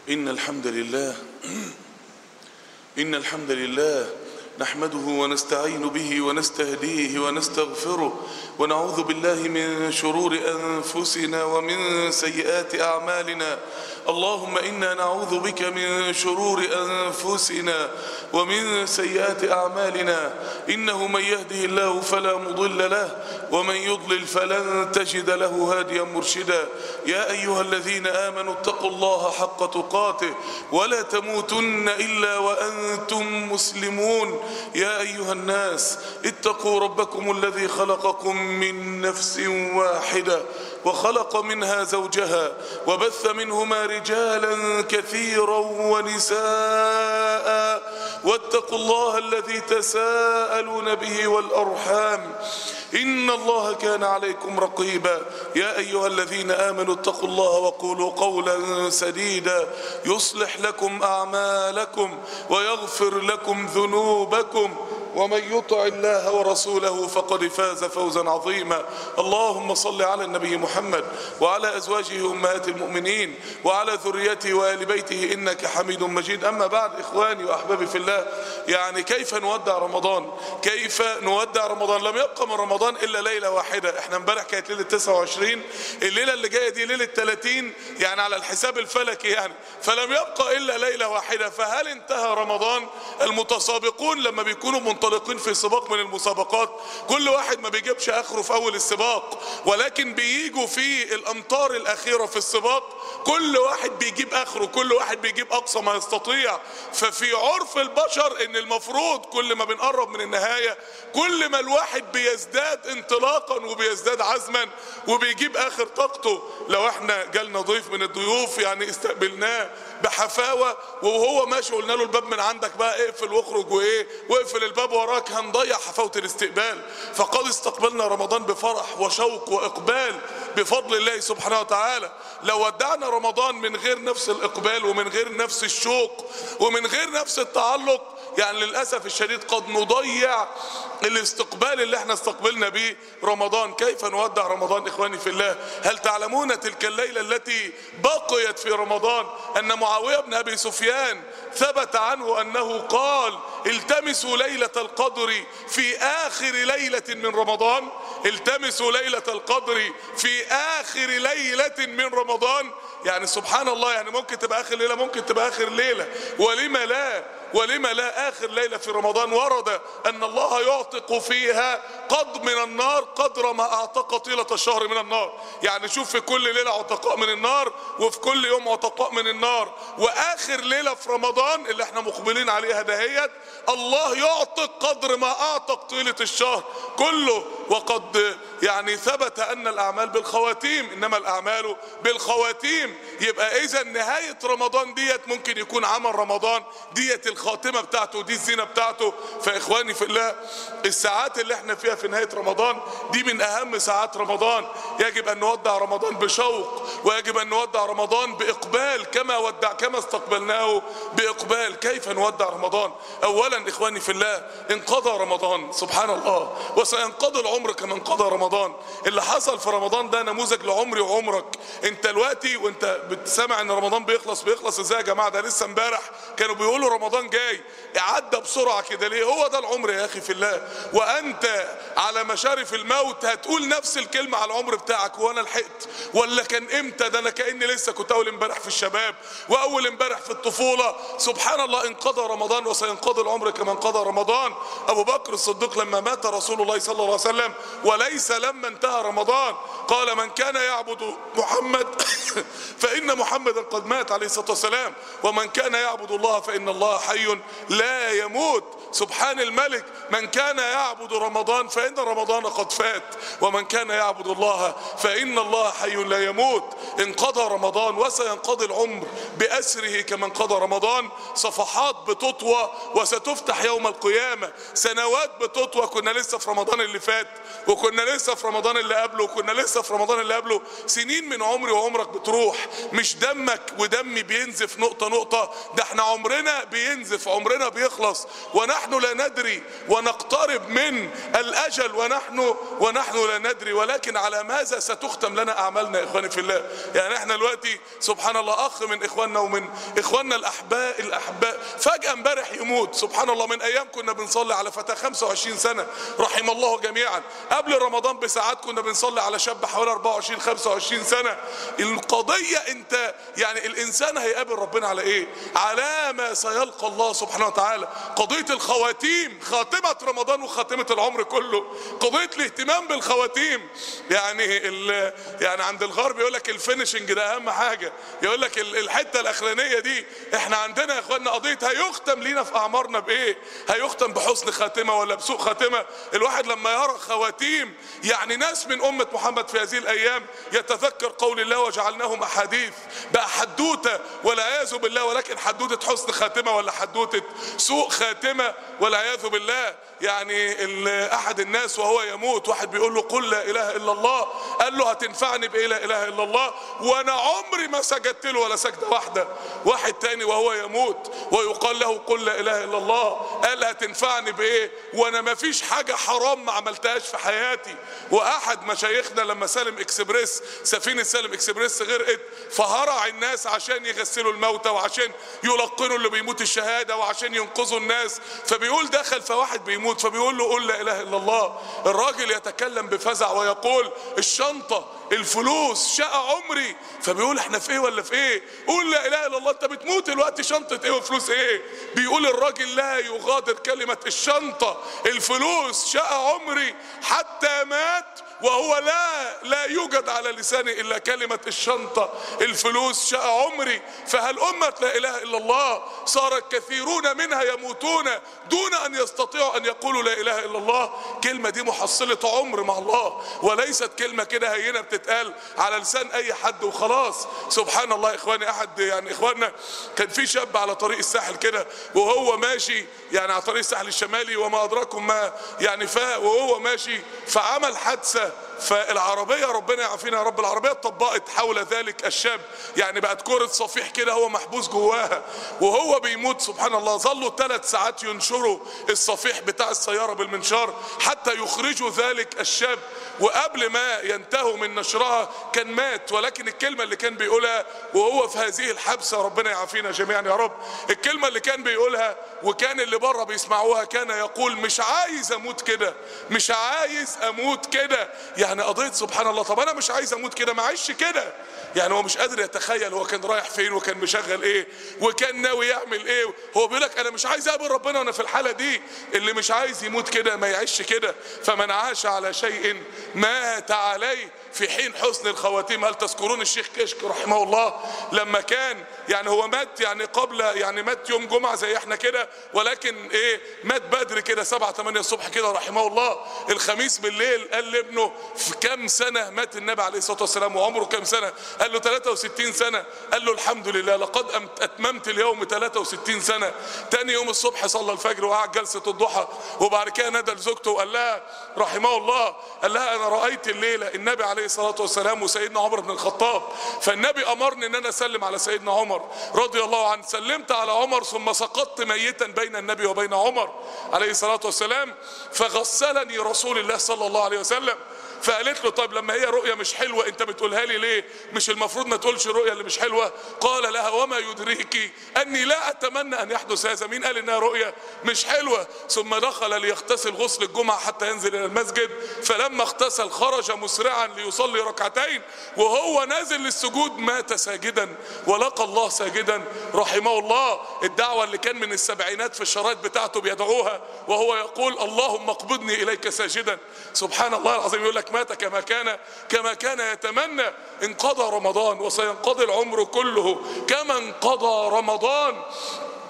إن الحمد لله إن الحمد لله نحمده ونستعين به ونستهديه ونستغفره ونعوذ بالله من شرور أنفسنا ومن سيئات أعمالنا اللهم إنا نعوذ بك من شرور أنفسنا ومن سيئات أعمالنا إنه من يهده الله فلا مضل له ومن يضلل فلن تجد له هاديا مرشدا يا أيها الذين آمنوا اتقوا الله حق تقاته ولا تموتن إلا وأنتم مسلمون يا أيها الناس اتقوا ربكم الذي خلقكم من نفس واحدة وخلق منها زوجها وبث منهما رجالا كثيرا ونساء واتقوا الله الذي تساءلون به والأرحام إن الله كان عليكم رقيبا يا أيها الذين آمنوا اتقوا الله وقولوا قولا سديدا يصلح لكم أعمالكم ويغفر لكم ذنوبكم ومن يطع الله ورسوله فقد فاز فوزا عظيما اللهم صل على النبي محمد وعلى أزواجه أمهات المؤمنين وعلى ذريته وآل بيته إنك حميد مجيد أما بعد إخواني وأحبابي في الله يعني كيف نودع رمضان كيف نودع رمضان لم يبقى من رمضان إلا ليلة واحدة احنا امبارح كانت ليلة 29 الليلة اللي جاية دي ليلة 30 يعني على الحساب الفلكي يعني فلم يبقى إلا ليلة واحدة فهل انتهى رمضان المتسابقون لما بيكونوا منطلقين في سباق من المسابقات كل واحد ما بيجيبش اخره في اول السباق ولكن بييجوا في الامتار الاخيره في السباق كل واحد بيجيب اخره كل واحد بيجيب اقصى ما يستطيع ففي عرف البشر ان المفروض كل ما بنقرب من النهايه كل ما الواحد بيزداد انطلاقا وبيزداد عزما وبيجيب اخر طاقته لو احنا جالنا ضيف من الضيوف يعني استقبلناه بحفاوه وهو ماشي قلنا له الباب من عندك بقى اقفل واخرج وايه واقفل الباب وراك هنضيع حفاوه الاستقبال فقد استقبلنا رمضان بفرح وشوق واقبال بفضل الله سبحانه وتعالى لو ودعنا رمضان من غير نفس الاقبال ومن غير نفس الشوق ومن غير نفس التعلق يعني للأسف الشديد قد نضيع الاستقبال اللي احنا استقبلنا به رمضان كيف نودع رمضان إخواني في الله هل تعلمون تلك الليلة التي بقيت في رمضان أن معاوية بن أبي سفيان ثبت عنه أنه قال التمسوا ليلة القدر في آخر ليلة من رمضان التمسوا ليلة القدر في آخر ليلة من رمضان يعني سبحان الله يعني ممكن تبقى آخر ليلة ممكن تبقى آخر ليلة ولما لا ولما لا آخر ليلة في رمضان ورد أن الله يعتق فيها قد من النار قدر ما أعتق طيلة الشهر من النار يعني شوف في كل ليلة عتقاء من النار وفي كل يوم عتقاء من النار وآخر ليلة في رمضان اللي احنا مقبلين عليها دهيت الله يعتق قدر ما أعتق طيلة الشهر كله وقد يعني ثبت أن الأعمال بالخواتيم إنما الأعمال بالخواتيم يبقى إذا نهاية رمضان ديت ممكن يكون عمل رمضان ديت الخاتمة بتاعته دي الزينة بتاعته فإخواني في الله الساعات اللي احنا فيها في نهاية رمضان دي من أهم ساعات رمضان يجب أن نودع رمضان بشوق ويجب أن نودع رمضان بإقبال كما ودع كما استقبلناه بإقبال كيف نودع رمضان أولا إخواني في الله انقضى رمضان سبحان الله وسينقضي العمر كما انقضى رمضان اللي حصل في رمضان ده نموذج لعمري وعمرك انت دلوقتي وانت بتسمع ان رمضان بيخلص بيخلص ازاي يا جماعه ده لسه امبارح كانوا بيقولوا رمضان جاي عدى بسرعه كده ليه هو ده العمر يا اخي في الله وانت على مشارف الموت هتقول نفس الكلمه على العمر بتاعك هو انا لحقت ولا كان امتى ده انا كاني لسه كنت اول امبارح في الشباب واول امبارح في الطفوله سبحان الله انقضى رمضان وسينقضي العمر كما انقضى رمضان ابو بكر الصديق لما مات رسول الله صلى الله عليه وسلم وليس لما انتهى رمضان قال من كان يعبد محمد فان محمدا قد مات عليه الصلاه والسلام ومن كان يعبد الله فان الله حي لا يموت سبحان الملك من كان يعبد رمضان فإن رمضان قد فات ومن كان يعبد الله فإن الله حي لا يموت انقضى رمضان وسينقضي العمر بأسره كما انقضى رمضان صفحات بتطوى وستفتح يوم القيامة سنوات بتطوى كنا لسه في رمضان اللي فات وكنا لسه في رمضان اللي قبله وكنا لسه في رمضان اللي قبله سنين من عمري وعمرك بتروح مش دمك ودمي بينزف نقطة نقطة ده احنا عمرنا بينزف عمرنا بيخلص ونحن لا ندري ونقترب من الأجل ونحن ونحن لا ندري ولكن على ماذا ستختم لنا أعمالنا يا إخواني في الله يعني احنا دلوقتي سبحان الله أخ من إخواننا ومن إخواننا الأحباء الأحباء فجأة امبارح يموت سبحان الله من أيام كنا بنصلي على فتاة 25 سنة رحم الله جميعا قبل رمضان بساعات كنا بنصلي على شاب حوالي 24 25 سنة القضية انت يعني الانسان هيقابل ربنا على ايه على ما سيلقى الله سبحانه وتعالى قضية الخواتيم خاتمة رمضان وخاتمة العمر كله قضية الاهتمام بالخواتيم يعني ال يعني عند الغرب يقول لك الفينشنج ده اهم حاجة يقول لك ال- الحتة الاخرانية دي احنا عندنا يا اخوانا قضية هيختم لينا في اعمارنا بايه هيختم بحسن خاتمة ولا بسوء خاتمة الواحد لما يرى خواتيم يعني ناس من امة محمد في هذه الايام يتذكر قول الله وجعلناهم احاديث بقى حدوتة والعياذ بالله ولكن حدوتة حسن خاتمة ولا حدوتة سوء خاتمة والعياذ بالله يعني ال- احد الناس وهو يموت واحد بيقول له قل لا اله الا الله قال له هتنفعني بايه لا اله الا الله وانا عمري ما سجدت له ولا سجده واحده واحد تاني وهو يموت ويقال له قل لا اله الا الله قال هتنفعني بايه وانا ما فيش حاجه حرام ما عملتهاش في حياتي واحد مشايخنا لما سالم اكسبريس سفينه سالم اكسبريس غرقت فهرع الناس عشان يغسلوا الموتى وعشان يلقنوا اللي بيموت الشهاده وعشان ينقذوا الناس فبيقول دخل فواحد بيموت فبيقول له قل لا اله الا الله الراجل يتكلم بفزع ويقول الشنطه الفلوس شقى عمري فبيقول احنا في ايه ولا في ايه قول لا اله الا الله انت بتموت الوقت شنطه ايه وفلوس ايه بيقول الراجل لا يغادر كلمه الشنطه الفلوس شقى عمري حتى مات وهو لا لا يوجد على لسانه الا كلمه الشنطه الفلوس شقى عمري فهل امه لا اله الا الله صار كثيرون منها يموتون دون ان يستطيعوا ان يقولوا لا اله الا الله كلمه دي محصله عمر مع الله وليست كلمه كده هينه بتتقال على لسان اي حد وخلاص سبحان الله يا اخواني احد يعني اخواننا كان في شاب على طريق الساحل كده وهو ماشي يعني على طريق الساحل الشمالي وما ادراكم ما يعني فاق وهو ماشي فعمل حادثه فالعربية ربنا يعافينا يا رب العربية اتطبقت حول ذلك الشاب يعني بقت كرة صفيح كده هو محبوس جواها وهو بيموت سبحان الله ظلوا ثلاث ساعات ينشروا الصفيح بتاع السيارة بالمنشار حتى يخرجوا ذلك الشاب وقبل ما ينتهوا من نشرها كان مات ولكن الكلمة اللي كان بيقولها وهو في هذه الحبسة ربنا يعافينا جميعا يا رب الكلمة اللي كان بيقولها وكان اللي بره بيسمعوها كان يقول مش عايز اموت كده مش عايز اموت كده يعني قضية سبحان الله طب انا مش عايز اموت كده ما عايش كده يعني هو مش قادر يتخيل هو كان رايح فين وكان مشغل ايه وكان ناوي يعمل ايه هو بيقول لك انا مش عايز اقابل ربنا وانا في الحاله دي اللي مش عايز يموت كده ما يعيش كده فمن عاش على شيء مات عليه في حين حسن الخواتيم هل تذكرون الشيخ كشك رحمه الله لما كان يعني هو مات يعني قبل يعني مات يوم جمعة زي احنا كده ولكن ايه مات بدري كده سبعة ثمانية الصبح كده رحمه الله الخميس بالليل قال لابنه في كام سنة مات النبي عليه الصلاة والسلام وعمره كام سنة قال له 63 سنة قال له الحمد لله لقد أم- أتممت اليوم 63 سنة تاني يوم الصبح صلى الفجر وقعد جلسة الضحى وبعد كده نادى لزوجته وقال لها رحمه الله قال لها أنا رأيت الليلة النبي عليه الصلاة والسلام وسيدنا عمر بن الخطاب فالنبي أمرني أن أنا أسلم على سيدنا عمر رضي الله عنه سلمت على عمر ثم سقطت ميتا بين النبي وبين عمر عليه الصلاة والسلام فغسلني رسول الله صلى الله عليه وسلم فقالت له طيب لما هي رؤية مش حلوة انت بتقولها لي ليه مش المفروض ما تقولش الرؤية اللي مش حلوة قال لها وما يدريك اني لا اتمنى ان يحدث هذا مين قال انها رؤية مش حلوة ثم دخل ليغتسل غسل الجمعة حتى ينزل الى المسجد فلما اغتسل خرج مسرعا ليصلي ركعتين وهو نازل للسجود مات ساجدا ولقى الله ساجدا رحمه الله الدعوة اللي كان من السبعينات في الشرايط بتاعته بيدعوها وهو يقول اللهم اقبضني اليك ساجدا سبحان الله العظيم يقول لك مات كما كان كما كان يتمنى انقضى رمضان وسينقضي العمر كله كما انقضى رمضان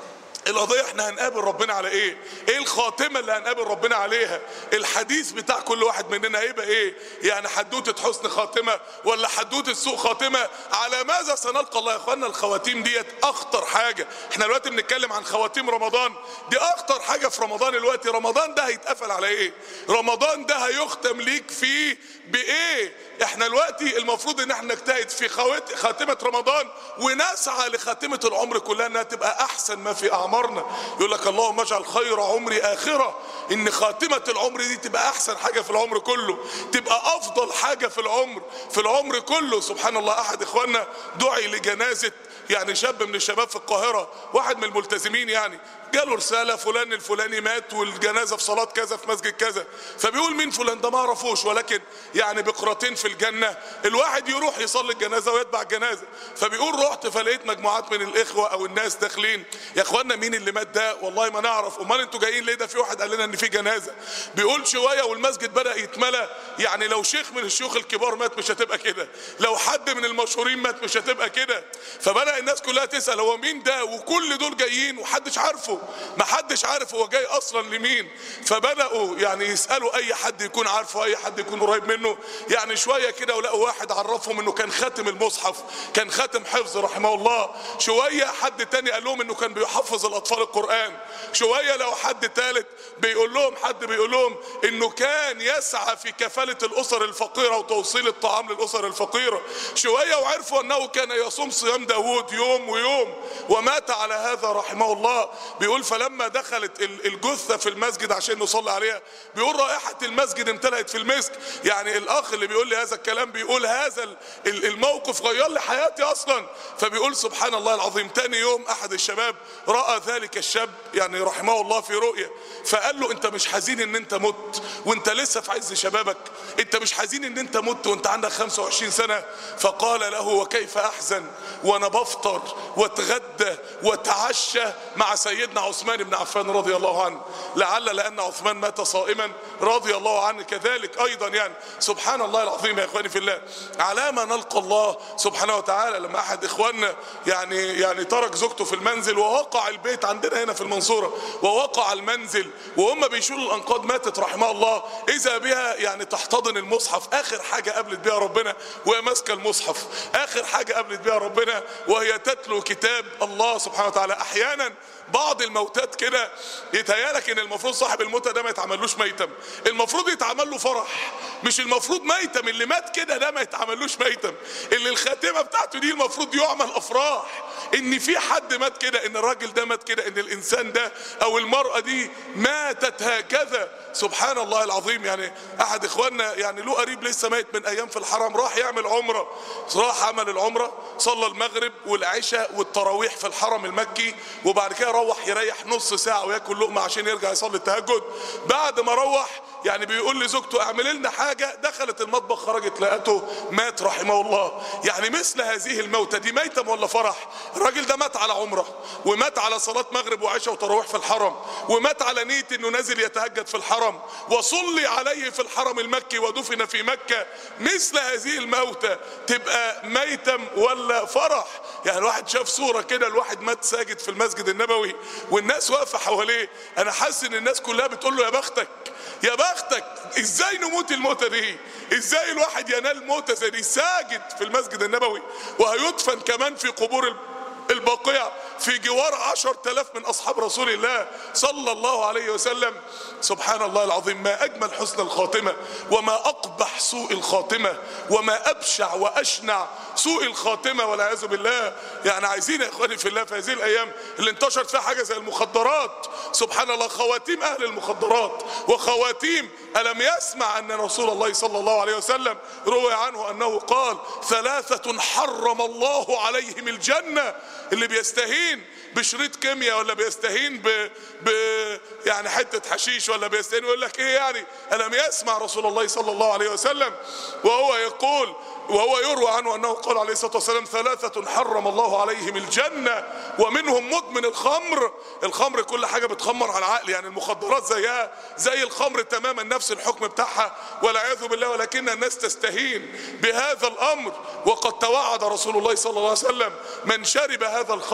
القضية احنا هنقابل ربنا على ايه ايه الخاتمة اللي هنقابل ربنا عليها الحديث بتاع كل واحد مننا هيبقى ايه يعني حدوتة حسن خاتمة ولا حدوتة سوء خاتمة على ماذا سنلقى الله يا اخوانا الخواتيم ديت اخطر حاجة احنا دلوقتي بنتكلم عن خواتيم رمضان دي اخطر حاجة في رمضان دلوقتي رمضان ده هيتقفل على ايه رمضان ده هيختم ليك فيه بايه احنا دلوقتي المفروض ان احنا نجتهد في خوات- خاتمة رمضان ونسعى لخاتمة العمر كلها انها تبقى احسن ما في اعمارنا يقول لك اللهم اجعل خير عمري اخرة ان خاتمة العمر دي تبقى احسن حاجة في العمر كله تبقى افضل حاجة في العمر في العمر كله سبحان الله احد اخواننا دعي لجنازة يعني شاب من الشباب في القاهرة واحد من الملتزمين يعني جاله رسالة فلان الفلاني مات والجنازة في صلاة كذا في مسجد كذا فبيقول مين فلان ده ما اعرفوش ولكن يعني بقرتين في الجنة الواحد يروح يصلي الجنازة ويتبع الجنازة فبيقول رحت فلقيت مجموعات من الاخوة او الناس داخلين يا اخوانا مين اللي مات ده والله ما نعرف امال انتوا جايين ليه ده في واحد قال لنا ان في جنازة بيقول شوية والمسجد بدأ يتملى يعني لو شيخ من الشيوخ الكبار مات مش هتبقى كده لو حد من المشهورين مات مش هتبقى كده فبدأ الناس كلها تسأل هو مين ده وكل دول جايين ومحدش عارفه محدش عارف هو جاي اصلا لمين فبدأوا يعني يسألوا اي حد يكون عارفه اي حد يكون قريب منه يعني شوية كده ولقوا واحد عرفهم انه كان خاتم المصحف كان خاتم حفظ رحمه الله شوية حد تاني قال لهم انه كان بيحفظ الاطفال القرآن شوية لو حد تالت بيقول لهم حد بيقول لهم انه كان يسعى في كفالة الاسر الفقيرة وتوصيل الطعام للاسر الفقيرة شوية وعرفوا انه كان يصوم صيام داوود يوم ويوم ومات على هذا رحمه الله بيقول فلما دخلت ال- الجثة في المسجد عشان نصلي عليها بيقول رائحة المسجد امتلأت في المسك يعني الاخ اللي بيقول لي هذا الكلام بيقول هذا ال- ال- الموقف غير لي حياتي اصلا فبيقول سبحان الله العظيم تاني يوم احد الشباب رأى ذلك الشاب يعني رحمه الله في رؤية فقال له انت مش حزين ان انت مت وانت لسه في عز شبابك انت مش حزين ان انت مت وانت عندك 25 سنة فقال له وكيف احزن وانا بفطر واتغدى واتعشى مع سيدنا عثمان بن عفان رضي الله عنه لعل لان عثمان مات صائما رضي الله عنه كذلك ايضا يعني سبحان الله العظيم يا اخواني في الله على ما نلقى الله سبحانه وتعالى لما احد اخواننا يعني يعني ترك زوجته في المنزل ووقع البيت عندنا هنا في المنصوره ووقع المنزل وهم بيشيلوا الانقاض ماتت رحمها الله اذا بها يعني تحتضن المصحف اخر حاجه قابلت بها ربنا وهي ماسكه المصحف اخر حاجه قابلت بها ربنا وهي تتلو كتاب الله سبحانه وتعالى احيانا بعض الموتات كده يتهيالك ان المفروض صاحب الموتى ده ما يتعملوش ميتم المفروض يتعمل له فرح مش المفروض ميتم اللي مات كده ده ما يتعملوش ميتم اللي الخاتمه بتاعته دي المفروض يعمل افراح ان في حد مات كده ان الراجل ده مات كده ان الانسان ده او المراه دي ماتت هكذا سبحان الله العظيم يعني احد اخواننا يعني له قريب لسه ميت من ايام في الحرم راح يعمل عمره راح عمل العمره صلى المغرب والعشاء والتراويح في الحرم المكي وبعد كده روح يريح نص ساعه وياكل لقمه عشان يرجع يصلي التهجد بعد ما روح يعني بيقول لزوجته اعمل لنا حاجه دخلت المطبخ خرجت لقته مات رحمه الله يعني مثل هذه الموتة دي ميتم ولا فرح الراجل ده مات على عمره ومات على صلاه مغرب وعشاء وتراويح في الحرم ومات على نيه انه نازل يتهجد في الحرم وصلي عليه في الحرم المكي ودفن في مكه مثل هذه الموتة تبقى ميتم ولا فرح يعني الواحد شاف صوره كده الواحد مات ساجد في المسجد النبوي والناس واقفه حواليه انا حاسس ان الناس كلها بتقول له يا بختك يا بختك ازاي نموت الموتة دي ازاي الواحد ينال موتة زي دي ساجد في المسجد النبوي وهيدفن كمان في قبور البقيع في جوار عشر تلاف من أصحاب رسول الله صلى الله عليه وسلم سبحان الله العظيم ما أجمل حسن الخاتمة وما أقبح سوء الخاتمة وما أبشع وأشنع سوء الخاتمة والعياذ بالله يعني عايزين يا إخواني في الله في هذه الأيام اللي انتشرت فيها حاجة زي المخدرات سبحان الله خواتيم أهل المخدرات وخواتيم ألم يسمع أن رسول الله صلى الله عليه وسلم روي عنه أنه قال ثلاثة حرم الله عليهم الجنة اللي بيستهين بشريط كيمياء ولا بيستهين ب... ب يعني حته حشيش ولا بيستهين يقول لك ايه يعني الم يسمع رسول الله صلى الله عليه وسلم وهو يقول وهو يروى عنه انه قال عليه الصلاه والسلام ثلاثه حرم الله عليهم الجنه ومنهم مدمن الخمر الخمر كل حاجه بتخمر على العقل يعني المخدرات زيها زي الخمر تماما نفس الحكم بتاعها والعياذ بالله ولكن الناس تستهين بهذا الامر وقد توعد رسول الله صلى الله عليه وسلم من شرب هذا الخمر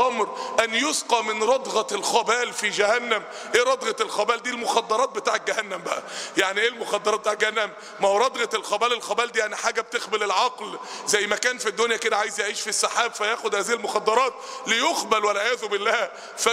ان يسقى من ردغة الخبال في جهنم ايه ردغة الخبال دي المخدرات بتاع جهنم بقى يعني ايه المخدرات بتاع جهنم ما هو ردغة الخبال الخبال دي يعني حاجة بتخبل العقل زي ما كان في الدنيا كده عايز يعيش في السحاب فياخد هذه المخدرات ليخبل والعياذ بالله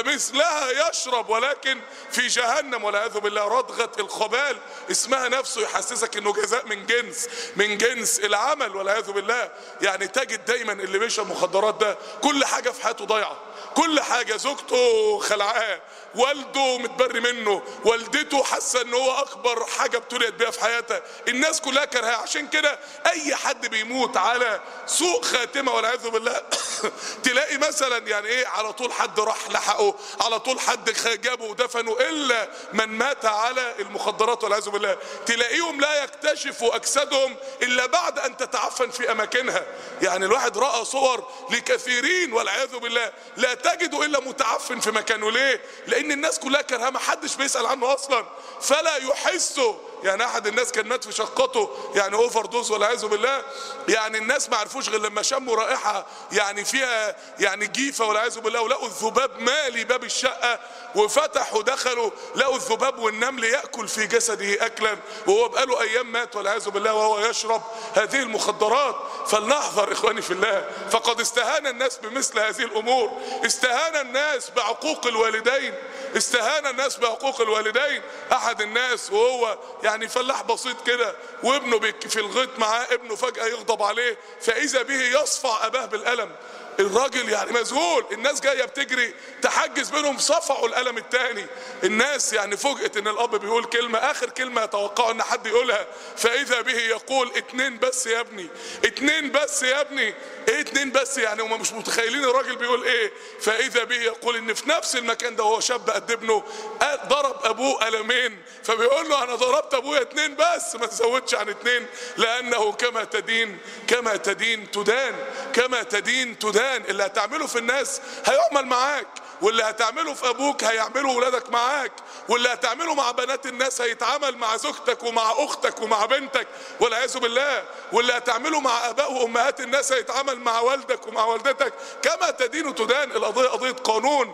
فمثلها يشرب ولكن في جهنم والعياذ بالله ردغة الخبال اسمها نفسه يحسسك انه جزاء من جنس من جنس العمل والعياذ بالله يعني تجد دايما اللي بيشرب مخدرات ده كل حاجة في حياته ضايعة كل حاجة زوجته خلعاه والده متبري منه والدته حاسه ان هو اكبر حاجه ابتليت بيها في حياتها الناس كلها كرهاه عشان كده اي حد بيموت على سوء خاتمه والعياذ بالله تلاقي مثلا يعني ايه على طول حد راح لحقه على طول حد جابه ودفنه الا من مات على المخدرات والعياذ بالله تلاقيهم لا يكتشفوا اجسادهم الا بعد ان تتعفن في اماكنها يعني الواحد راى صور لكثيرين والعياذ بالله لا تجد الا متعفن في مكانه ليه لان الناس كلها كرهاه ما حدش بيسال عنه اصلا فلا يحسه يعني احد الناس كان مات في شقته يعني اوفر دوز والعياذ بالله يعني الناس ما عرفوش غير لما شموا رائحه يعني فيها يعني جيفه والعياذ بالله ولقوا الذباب مالي باب الشقه وفتحوا دخلوا لقوا الذباب والنمل ياكل في جسده اكلا وهو بقاله ايام مات والعياذ بالله وهو يشرب هذه المخدرات فلنحذر اخواني في الله فقد استهان الناس بمثل هذه الامور استهان الناس بعقوق الوالدين استهان الناس بعقوق الوالدين احد الناس وهو يعني فلاح بسيط كده وابنه بك- في الغيط معاه ابنه فجأة يغضب عليه فإذا به يصفع أباه بالقلم الراجل يعني مذهول الناس جايه بتجري تحجز بينهم صفعوا القلم التاني الناس يعني فوجئت ان الاب بيقول كلمه اخر كلمه يتوقعوا ان حد يقولها فاذا به يقول اتنين بس يا ابني اتنين بس يا ابني ايه اتنين بس يعني هم مش متخيلين الراجل بيقول ايه فاذا به يقول ان في نفس المكان ده وهو شاب قد ابنه قال- ضرب ابوه قلمين فبيقول له انا ضربت ابويا اتنين بس ما تزودش عن اتنين لانه كما تدين كما تدين تدان كما تدين تدان اللي هتعمله في الناس هيعمل معاك واللي هتعمله في ابوك هيعمله ولادك معاك واللي هتعمله مع بنات الناس هيتعامل مع زوجتك ومع اختك ومع بنتك والعياذ بالله واللي هتعمله مع اباء وامهات الناس هيتعامل مع والدك ومع والدتك كما تدين تدان القضيه قضيه قانون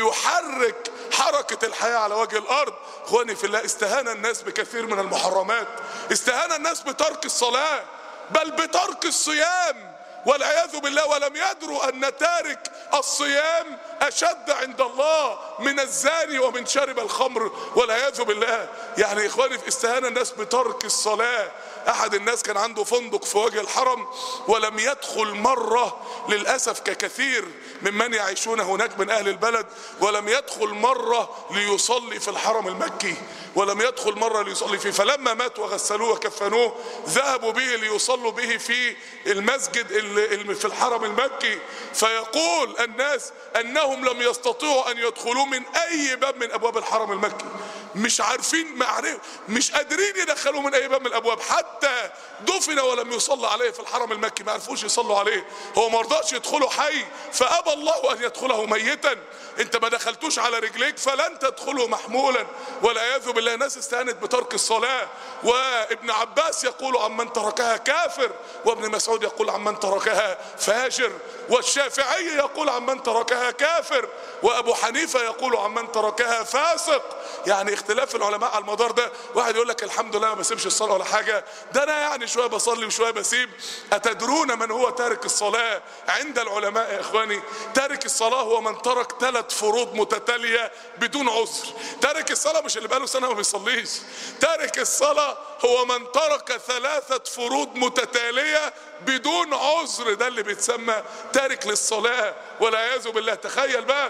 بيحرك حركه الحياه على وجه الارض اخواني في الله استهان الناس بكثير من المحرمات استهان الناس بترك الصلاه بل بترك الصيام والعياذ بالله ولم يدروا ان تارك الصيام اشد عند الله من الزاني ومن شرب الخمر والعياذ بالله يعني يا اخواني في استهانه الناس بترك الصلاه احد الناس كان عنده فندق في وجه الحرم ولم يدخل مره للاسف ككثير ممن يعيشون هناك من اهل البلد ولم يدخل مره ليصلي في الحرم المكي ولم يدخل مره ليصلي فيه فلما مات وغسلوه وكفنوه ذهبوا به ليصلوا به في المسجد اللي في الحرم المكي فيقول الناس انهم لم يستطيعوا ان يدخلوا من اي باب من ابواب الحرم المكي مش عارفين معرف مش قادرين يدخلوه من اي باب من الابواب حتى دفن ولم يصلى عليه في الحرم المكي ما عرفوش يصلوا عليه هو ما رضاش يدخله حي فابى الله ان يدخله ميتا انت ما دخلتوش على رجليك فلن تدخله محمولا والعياذ بالله ناس استهانت بترك الصلاه وابن عباس يقول عمن تركها كافر وابن مسعود يقول عمن تركها فاجر والشافعي يقول عمن تركها كافر وابو حنيفه يقول عمن تركها فاسق يعني اختلاف العلماء على المدار ده واحد يقول لك الحمد لله ما بسيبش الصلاه ولا حاجه ده انا يعني شويه بصلي وشويه بسيب اتدرون من هو تارك الصلاه عند العلماء يا اخواني تارك الصلاه هو من ترك ثلاث فروض متتاليه بدون عذر تارك الصلاه مش اللي بقاله سنه ما بيصليش تارك الصلاه هو من ترك ثلاثه فروض متتاليه بدون عذر ده اللي بيتسمى تارك للصلاه والعياذ بالله تخيل بقى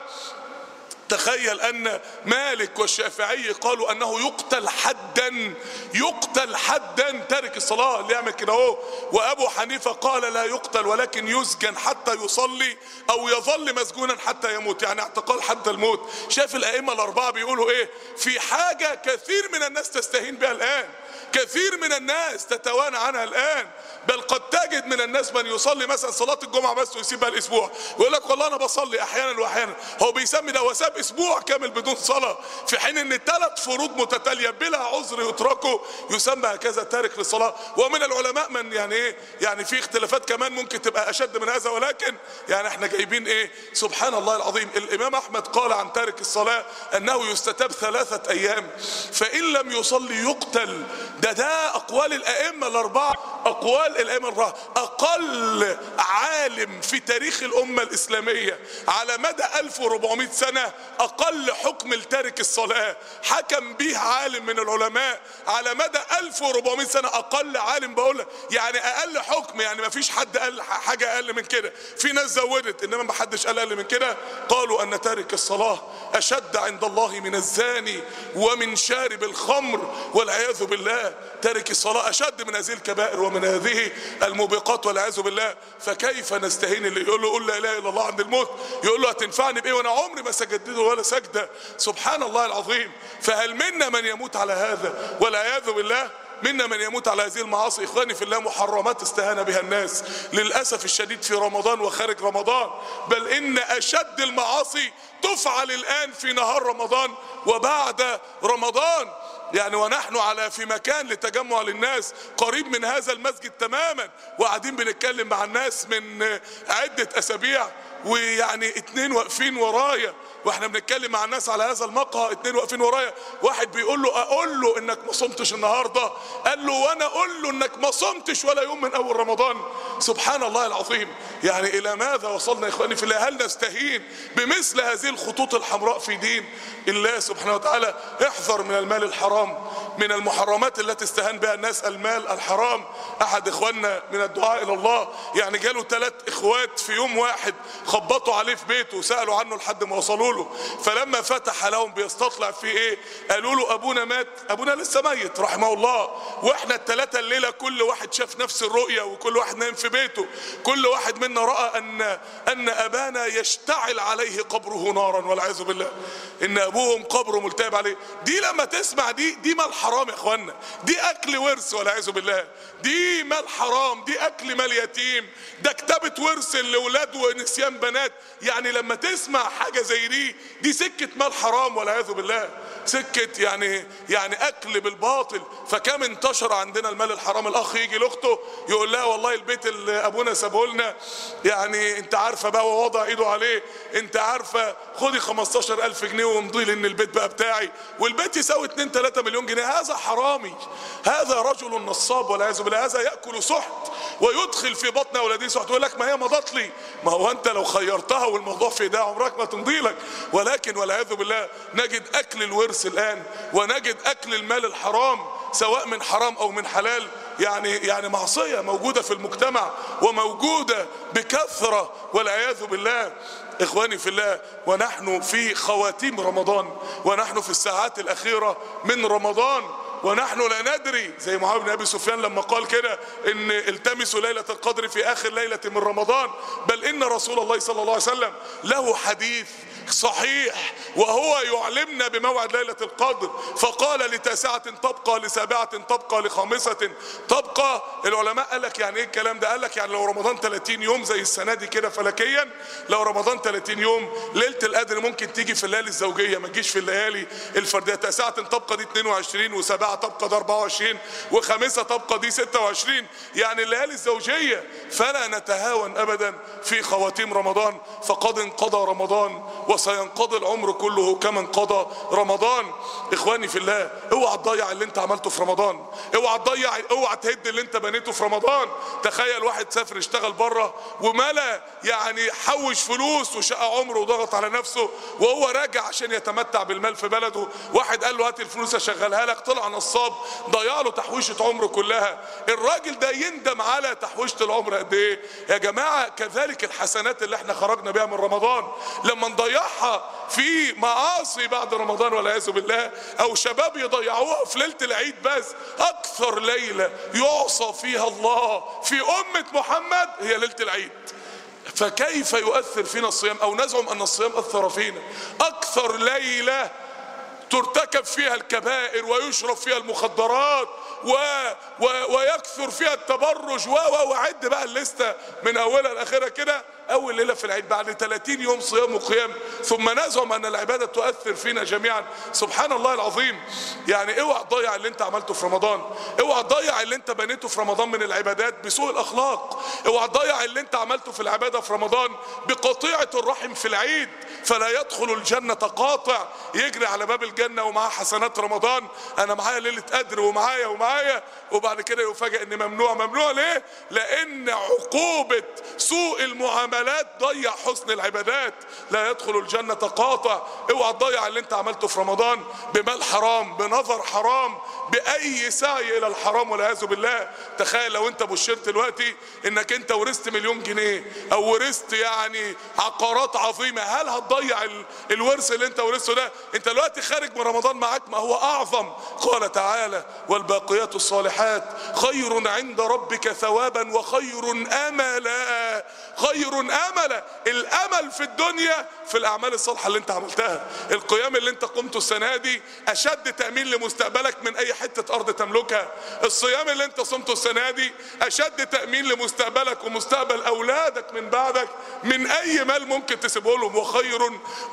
تخيل ان مالك والشافعي قالوا انه يقتل حدا يقتل حدا تارك الصلاه اللي يعمل كده اهو وابو حنيفه قال لا يقتل ولكن يسجن حتى يصلي او يظل مسجونا حتى يموت يعني اعتقال حتى الموت شاف الائمه الاربعه بيقولوا ايه في حاجه كثير من الناس تستهين بها الان كثير من الناس تتوانى عنها الان بل قد تجد من الناس من يصلي مثلا صلاه الجمعه بس ويسيبها الاسبوع ويقول لك والله انا بصلي احيانا واحيانا هو بيسمي ده وساب اسبوع كامل بدون صلاه في حين ان ثلاث فروض متتاليه بلا عذر يتركوا يسمى هكذا تارك للصلاه ومن العلماء من يعني ايه يعني في اختلافات كمان ممكن تبقى اشد من هذا ولكن يعني احنا جايبين ايه سبحان الله العظيم الامام احمد قال عن تارك الصلاه انه يستتاب ثلاثه ايام فان لم يصلي يقتل ده ده اقوال الائمه الاربعه اقوال الائمه الاربعه اقل عالم في تاريخ الامه الاسلاميه على مدى 1400 سنه اقل حكم لتارك الصلاه حكم به عالم من العلماء على مدى 1400 سنه اقل عالم بقول لك يعني اقل حكم يعني ما فيش حد قال حاجه اقل من كده في ناس زودت انما ما حدش قال اقل من كده قالوا ان تارك الصلاه اشد عند الله من الزاني ومن شارب الخمر والعياذ بالله تارك الصلاه اشد من هذه الكبائر ومن هذه الموبقات والعياذ بالله فكيف نستهين اللي يقول له قل لا اله الا الله عند الموت يقول له هتنفعني بايه وانا عمري ما سجدت له ولا سجده سبحان الله العظيم فهل منا من يموت على هذا والعياذ بالله منا من يموت على هذه المعاصي اخواني في الله محرمات استهان بها الناس للاسف الشديد في رمضان وخارج رمضان بل ان اشد المعاصي تفعل الان في نهار رمضان وبعد رمضان يعني ونحن على في مكان لتجمع للناس قريب من هذا المسجد تماما وقاعدين بنتكلم مع الناس من عدة اسابيع ويعني اتنين واقفين ورايا واحنا بنتكلم مع الناس على هذا المقهى اتنين واقفين ورايا واحد بيقول له اقول له انك ما صمتش النهارده قال له وانا اقول له انك ما صمتش ولا يوم من اول رمضان سبحان الله العظيم يعني الى ماذا وصلنا يا اخواني في الله هل نستهين بمثل هذه الخطوط الحمراء في دين الله سبحانه وتعالى احذر من المال الحرام من المحرمات التي استهان بها الناس المال الحرام احد اخواننا من الدعاء الى الله يعني جاله ثلاث اخوات في يوم واحد خبطوا عليه في بيته وسالوا عنه لحد ما وصلوا له فلما فتح لهم بيستطلع في ايه قالوا له ابونا مات ابونا لسه ميت رحمه الله واحنا الثلاثه الليله كل واحد شاف نفس الرؤيه وكل واحد نايم في بيته كل واحد منا راى ان ان ابانا يشتعل عليه قبره نارا والعياذ بالله ان ابوهم قبره ملتهب عليه دي لما تسمع دي دي مال حرام يا اخوانا دي اكل ورث والعياذ بالله دي مال حرام دي اكل مال يتيم ده كتابه ورث لاولاد ونسيان بنات يعني لما تسمع حاجه زي دي دي سكه مال حرام والعياذ بالله سكه يعني يعني اكل بالباطل فكم انتشر عندنا المال الحرام الاخ يجي لاخته يقول لها والله البيت اللي ابونا سابه لنا يعني انت عارفه بقى ووضع ايده عليه انت عارفه خدي 15000 جنيه وامضي لي ان البيت بقى بتاعي والبيت يساوي 2 3 مليون جنيه هذا حرامي هذا رجل نصاب والعياذ بالله هذا ياكل سحت ويدخل في بطن اولاده سحت يقول لك ما هي مضت لي ما هو انت لو خيرتها والموضوع في ده عمرك ما تمضي لك ولكن والعياذ بالله نجد اكل الورث الان ونجد اكل المال الحرام سواء من حرام او من حلال يعني يعني معصيه موجوده في المجتمع وموجوده بكثره والعياذ بالله اخواني في الله ونحن في خواتيم رمضان ونحن في الساعات الاخيره من رمضان ونحن لا ندري زي معاويه بن ابي سفيان لما قال كده ان التمسوا ليله القدر في اخر ليله من رمضان بل ان رسول الله صلى الله عليه وسلم له حديث صحيح وهو يعلمنا بموعد ليلة القدر فقال لتاسعة تبقى لسابعة تبقى لخامسة تبقى العلماء قال لك يعني ايه الكلام ده قال لك يعني لو رمضان 30 يوم زي السنة دي كده فلكيا لو رمضان 30 يوم ليلة القدر ممكن تيجي في الليالي الزوجية ما تجيش في الليالي الفردية تاسعة تبقى دي 22 وسابعة تبقى دي 24 وخامسة تبقى دي 26 يعني الليالي الزوجية فلا نتهاون ابدا في خواتيم رمضان فقد انقضى رمضان وسينقضي العمر كله كما انقضى رمضان اخواني في الله اوعى تضيع اللي انت عملته في رمضان اوعى تضيع اوعى تهد اللي انت بنيته في رمضان تخيل واحد سافر اشتغل بره وملا يعني حوش فلوس وشقى عمره وضغط على نفسه وهو راجع عشان يتمتع بالمال في بلده واحد قال له هات الفلوس اشغلها لك طلع نصاب ضيع له تحويشه عمره كلها الراجل ده يندم على تحويشه العمر قد ايه يا جماعه كذلك الحسنات اللي احنا خرجنا بيها من رمضان لما نضيعها في معاصي بعد رمضان والعياذ بالله او شباب يضيعوها في ليله العيد بس اكثر ليله يعصى فيها الله في امه محمد هي ليله العيد فكيف يؤثر فينا الصيام او نزعم ان الصيام اثر فينا اكثر ليله ترتكب فيها الكبائر ويشرب فيها المخدرات و... و... ويكثر فيها التبرج و و وعد بقى الليسته من اولها لاخرها كده اول ليله في العيد بعد 30 يوم صيام وقيام ثم نزعم ان العباده تؤثر فينا جميعا سبحان الله العظيم يعني اوعى تضيع اللي انت عملته في رمضان اوعى تضيع اللي انت بنيته في رمضان من العبادات بسوء الاخلاق اوعى تضيع اللي انت عملته في العباده في رمضان بقطيعه الرحم في العيد فلا يدخل الجنه قاطع يجري على باب الجنه ومعاه حسنات رمضان انا معايا ليله قدر ومعايا ومعايا وبعد كده يفاجئ ان ممنوع ممنوع ليه لان عقوبه سوء المعاملات ضيع حسن العبادات لا يدخل الجنه قاطع اوعى تضيع اللي انت عملته في رمضان بمال حرام بنظر حرام باي سعي الى الحرام والعياذ بالله تخيل لو انت بشرت دلوقتي انك انت ورثت مليون جنيه او ورثت يعني عقارات عظيمه هل هتضيع ال- الورث اللي انت ورثته ده انت دلوقتي خارج من رمضان معاك ما هو اعظم قال تعالى والباقيات الصالحات خير عند ربك ثوابا وخير املا خير املا الامل في الدنيا في الاعمال الصالحه اللي انت عملتها القيام اللي انت قمته السنه دي اشد تامين لمستقبلك من اي حته ارض تملكها الصيام اللي انت صمته السنه دي اشد تامين لمستقبلك ومستقبل اولادك من بعدك من اي مال ممكن تسيبه لهم وخير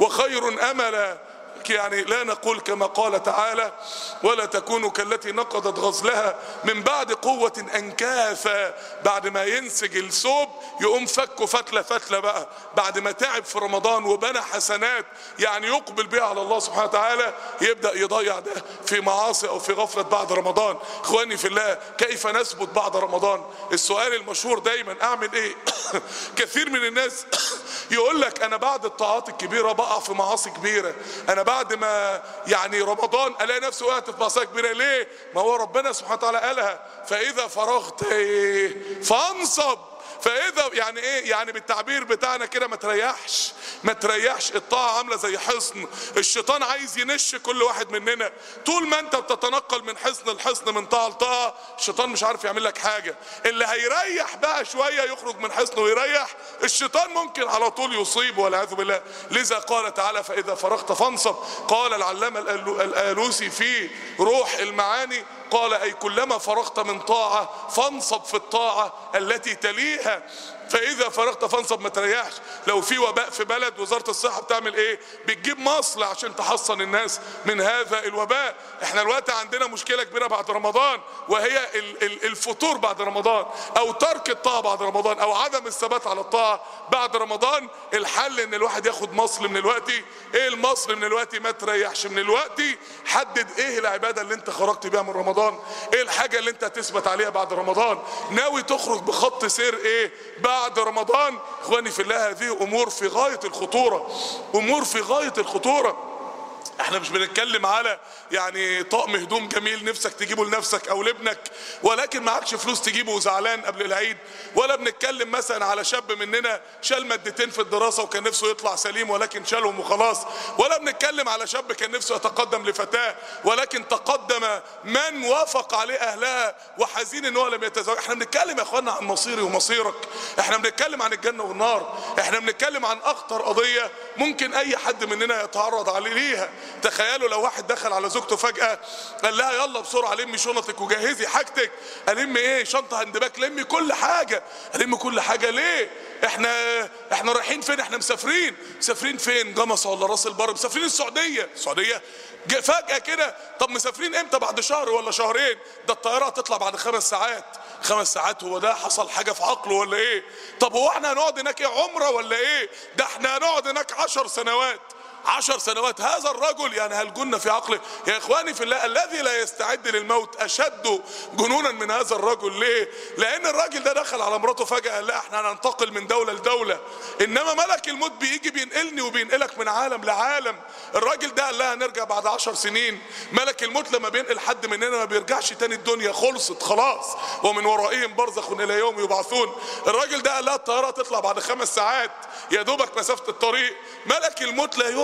وخير املا يعني لا نقول كما قال تعالى ولا تكونوا كالتي نقضت غزلها من بعد قوة أنكاثا بعد ما ينسج الثوب يقوم فكه فتلة فتلة بقى بعد ما تعب في رمضان وبنى حسنات يعني يقبل بها على الله سبحانه وتعالى يبدأ يضيع ده في معاصي أو في غفلة بعد رمضان إخواني في الله كيف نثبت بعد رمضان السؤال المشهور دايما أعمل إيه كثير من الناس يقول لك أنا بعد الطاعات الكبيرة بقع في معاصي كبيرة أنا بعد ما يعني رمضان الاقي نفسي وقعت في معصيه كبيره ليه؟ ما هو ربنا سبحانه وتعالى قالها فاذا فرغت إيه؟ فانصب فاذا يعني ايه يعني بالتعبير بتاعنا كده ما تريحش ما تريحش الطاعه عامله زي حصن الشيطان عايز ينش كل واحد مننا طول ما انت بتتنقل من حصن لحصن من طاعه لطاعه الشيطان مش عارف يعمل لك حاجه اللي هيريح بقى شويه يخرج من حصنه ويريح الشيطان ممكن على طول يصيب والعياذ بالله لذا قال تعالى فاذا فرغت فانصب قال العلامه الآلو- الالوسي في روح المعاني قال اي كلما فرغت من طاعه فانصب في الطاعه التي تليها فاذا فرغت فانصب ما تريحش لو في وباء في بلد وزاره الصحه بتعمل ايه بتجيب مصل عشان تحصن الناس من هذا الوباء احنا دلوقتي عندنا مشكله كبيره بعد رمضان وهي ال- ال- الفتور بعد رمضان او ترك الطاعه بعد رمضان او عدم الثبات على الطاعه بعد رمضان الحل ان الواحد ياخد مصل من الوقت ايه المصل من الوقت ما تريحش من الوقت حدد ايه العباده اللي انت خرجت بيها من رمضان ايه الحاجه اللي انت هتثبت عليها بعد رمضان ناوي تخرج بخط سير ايه بعد رمضان اخواني في الله هذه امور في غايه الخطوره امور في غايه الخطوره احنا مش بنتكلم على يعني طقم هدوم جميل نفسك تجيبه لنفسك او لابنك ولكن معكش فلوس تجيبه وزعلان قبل العيد ولا بنتكلم مثلا على شاب مننا شال مادتين في الدراسة وكان نفسه يطلع سليم ولكن شالهم وخلاص ولا بنتكلم على شاب كان نفسه يتقدم لفتاة ولكن تقدم من وافق عليه اهلها وحزين ان هو لم يتزوج احنا بنتكلم يا اخوانا عن مصيري ومصيرك احنا بنتكلم عن الجنة والنار احنا بنتكلم عن اخطر قضية ممكن اي حد مننا يتعرض عليه ليها تخيلوا لو واحد دخل على زوجته فجأة قال لها يلا بسرعة لمي شنطك وجهزي حاجتك ألم ايه شنطة هندباك لمي كل حاجة ألم كل حاجة ليه احنا احنا رايحين فين احنا مسافرين مسافرين فين جمصة ولا راس البر مسافرين السعودية السعودية ج- فجأة كده طب مسافرين امتى بعد شهر ولا شهرين ده الطيارة هتطلع بعد خمس ساعات خمس ساعات هو ده حصل حاجة في عقله ولا ايه طب هو احنا هنقعد هناك ايه عمرة ولا ايه ده احنا هنقعد هناك عشر سنوات عشر سنوات هذا الرجل يعني هل جن في عقله يا اخواني في الله الذي لا يستعد للموت اشد جنونا من هذا الرجل ليه لان الراجل ده دخل على مراته فجأة قال لا احنا هننتقل من دولة لدولة انما ملك الموت بيجي بينقلني وبينقلك من عالم لعالم الراجل ده قال لها هنرجع بعد عشر سنين ملك الموت لما بينقل حد مننا ما بيرجعش تاني الدنيا خلصت خلاص ومن ورائهم برزخ الى يوم يبعثون الراجل ده قال لها الطيارة تطلع بعد خمس ساعات يا دوبك مسافة الطريق ملك الموت لا يوم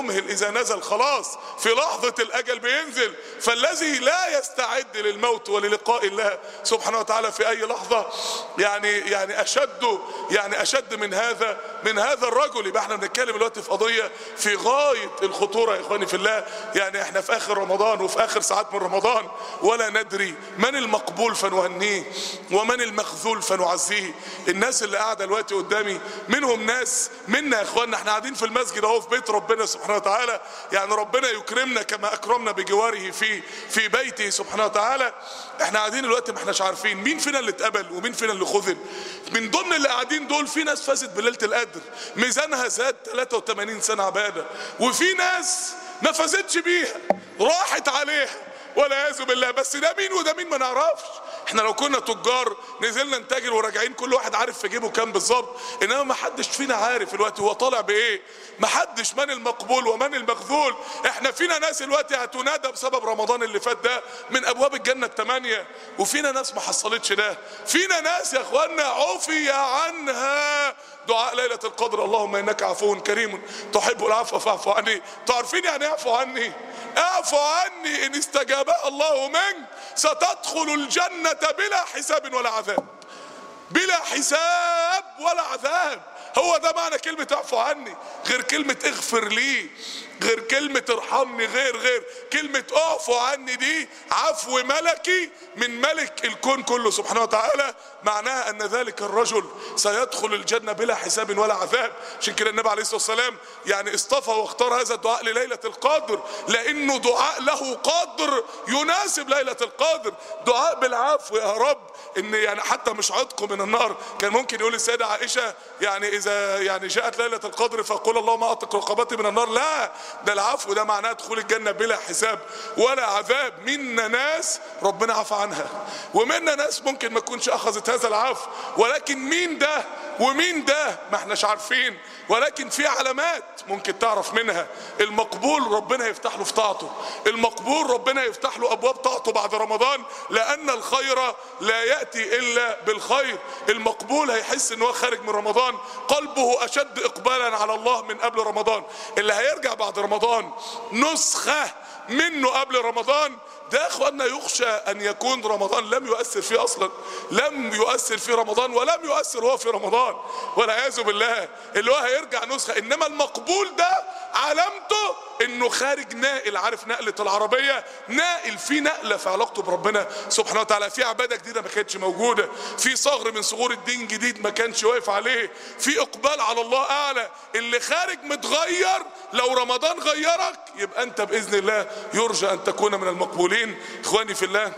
يمهل اذا نزل خلاص في لحظة الاجل بينزل فالذي لا يستعد للموت وللقاء الله سبحانه وتعالى في اي لحظة يعني يعني اشد يعني اشد من هذا من هذا الرجل يبقى احنا بنتكلم دلوقتي في قضية في غاية الخطورة يا اخواني في الله يعني احنا في اخر رمضان وفي اخر ساعات من رمضان ولا ندري من المقبول فنهنيه ومن المخذول فنعزيه الناس اللي قاعدة دلوقتي قدامي منهم ناس منا يا اخواننا احنا قاعدين في المسجد اهو في بيت ربنا سبحانه وتعالى يعني ربنا يكرمنا كما اكرمنا بجواره في في بيته سبحانه وتعالى احنا قاعدين دلوقتي ما احناش عارفين مين فينا اللي اتقبل ومين فينا اللي خذل من ضمن اللي قاعدين دول في ناس فازت بليله القدر ميزانها زاد 83 سنه عباده وفي ناس ما فازتش بيها راحت عليها والعياذ بالله بس ده مين وده مين ما نعرفش احنا لو كنا تجار نزلنا نتاجر وراجعين كل واحد عارف في جيبه كام بالظبط انما ما حدش فينا عارف الوقت هو طالع بايه ما حدش من المقبول ومن المخذول احنا فينا ناس الوقت هتنادى بسبب رمضان اللي فات ده من ابواب الجنه الثمانيه وفينا ناس ما حصلتش ده فينا ناس يا اخوانا عفي عنها دعاء ليلة القدر اللهم انك عفو كريم تحب العفو فاعف عني تعرفين يعني ايه اعفو عني اعفو عني ان استجابها الله منك ستدخل الجنة بلا حساب ولا عذاب بلا حساب ولا عذاب هو ده معنى كلمة اعفو عني غير كلمة اغفر لي غير كلمة ارحمني غير غير كلمة اعفو عني دي عفو ملكي من ملك الكون كله سبحانه وتعالى معناها ان ذلك الرجل سيدخل الجنة بلا حساب ولا عذاب عشان كده النبي عليه الصلاة والسلام يعني اصطفى واختار هذا الدعاء لليلة القدر لانه دعاء له قدر يناسب ليلة القدر دعاء بالعفو يا رب ان يعني حتى مش عتق من النار كان ممكن يقول السيدة عائشة يعني اذا يعني جاءت ليلة القدر فقول اللهم اعتق رقبتي من النار لا ده العفو ده معناه دخول الجنة بلا حساب ولا عذاب منا ناس ربنا عفى عنها ومنا ناس ممكن ما تكونش اخذت هذا العفو ولكن مين ده ومين ده ما احناش عارفين ولكن في علامات ممكن تعرف منها المقبول ربنا يفتح له في طاعته المقبول ربنا يفتح له ابواب طاعته بعد رمضان لان الخير لا ياتي الا بالخير المقبول هيحس ان هو خارج من رمضان قلبه اشد اقبالا على الله من قبل رمضان اللي هيرجع بعد رمضان نسخه منه قبل رمضان ده اخوانا يخشى ان يكون رمضان لم يؤثر فيه اصلا لم يؤثر في رمضان ولم يؤثر هو في رمضان والعياذ بالله اللي هو هيرجع نسخه انما المقبول ده علامته انه خارج نائل عارف نقلة العربية نائل في نقلة في علاقته بربنا سبحانه وتعالى في عبادة جديدة ما كانتش موجودة في صغر من صغور الدين جديد ما كانش واقف عليه في اقبال على الله اعلى اللي خارج متغير لو رمضان غيرك يبقى انت باذن الله يرجى ان تكون من المقبولين اخواني في الله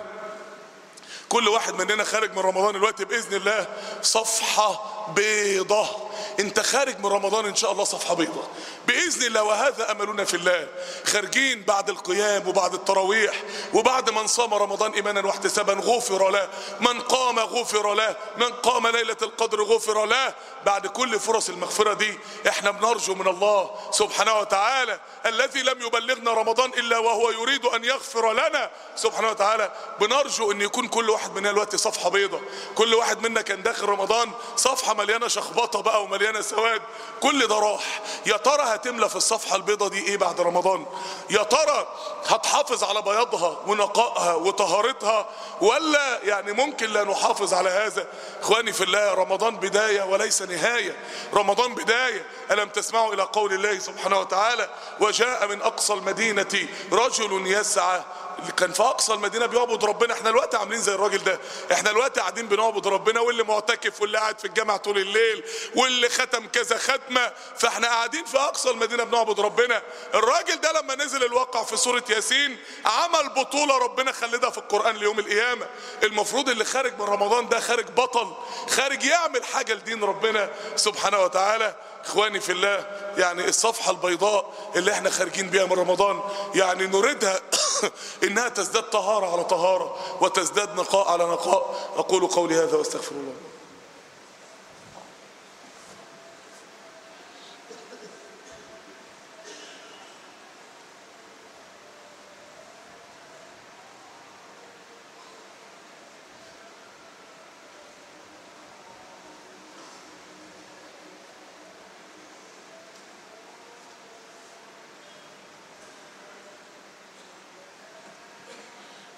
كل واحد مننا خارج من رمضان الوقت باذن الله صفحه بيضه انت خارج من رمضان ان شاء الله صفحه بيضه باذن الله وهذا املنا في الله خارجين بعد القيام وبعد التراويح وبعد من صام رمضان ايمانا واحتسابا غفر له من قام غفر له من قام ليله القدر غفر له بعد كل فرص المغفره دي احنا بنرجو من الله سبحانه وتعالى الذي لم يبلغنا رمضان الا وهو يريد ان يغفر لنا سبحانه وتعالى بنرجو ان يكون كل واحد مننا دلوقتي صفحه بيضه كل واحد منا كان داخل رمضان صفحه مليانه شخبطه بقى ومليانه سواد كل ده راح يا ترى هتملى في الصفحه البيضه دي ايه بعد رمضان يا ترى هتحافظ على بياضها ونقائها وطهارتها ولا يعني ممكن لا نحافظ على هذا اخواني في الله رمضان بدايه وليس نهايه رمضان بدايه الم تسمعوا الى قول الله سبحانه وتعالى وجاء من اقصى المدينه رجل يسعى اللي كان في اقصى المدينه بيعبد ربنا احنا الوقت عاملين زي الراجل ده احنا الوقت قاعدين بنعبد ربنا واللي معتكف واللي قاعد في الجامع طول الليل واللي ختم كذا ختمه فاحنا قاعدين في اقصى المدينه بنعبد ربنا الراجل ده لما نزل الواقع في سوره ياسين عمل بطوله ربنا خلدها في القران ليوم القيامه المفروض اللي خارج من رمضان ده خارج بطل خارج يعمل حاجه لدين ربنا سبحانه وتعالى اخواني في الله يعني الصفحة البيضاء اللي احنا خارجين بيها من رمضان يعني نريدها انها تزداد طهارة على طهارة وتزداد نقاء على نقاء اقول قولي هذا واستغفر الله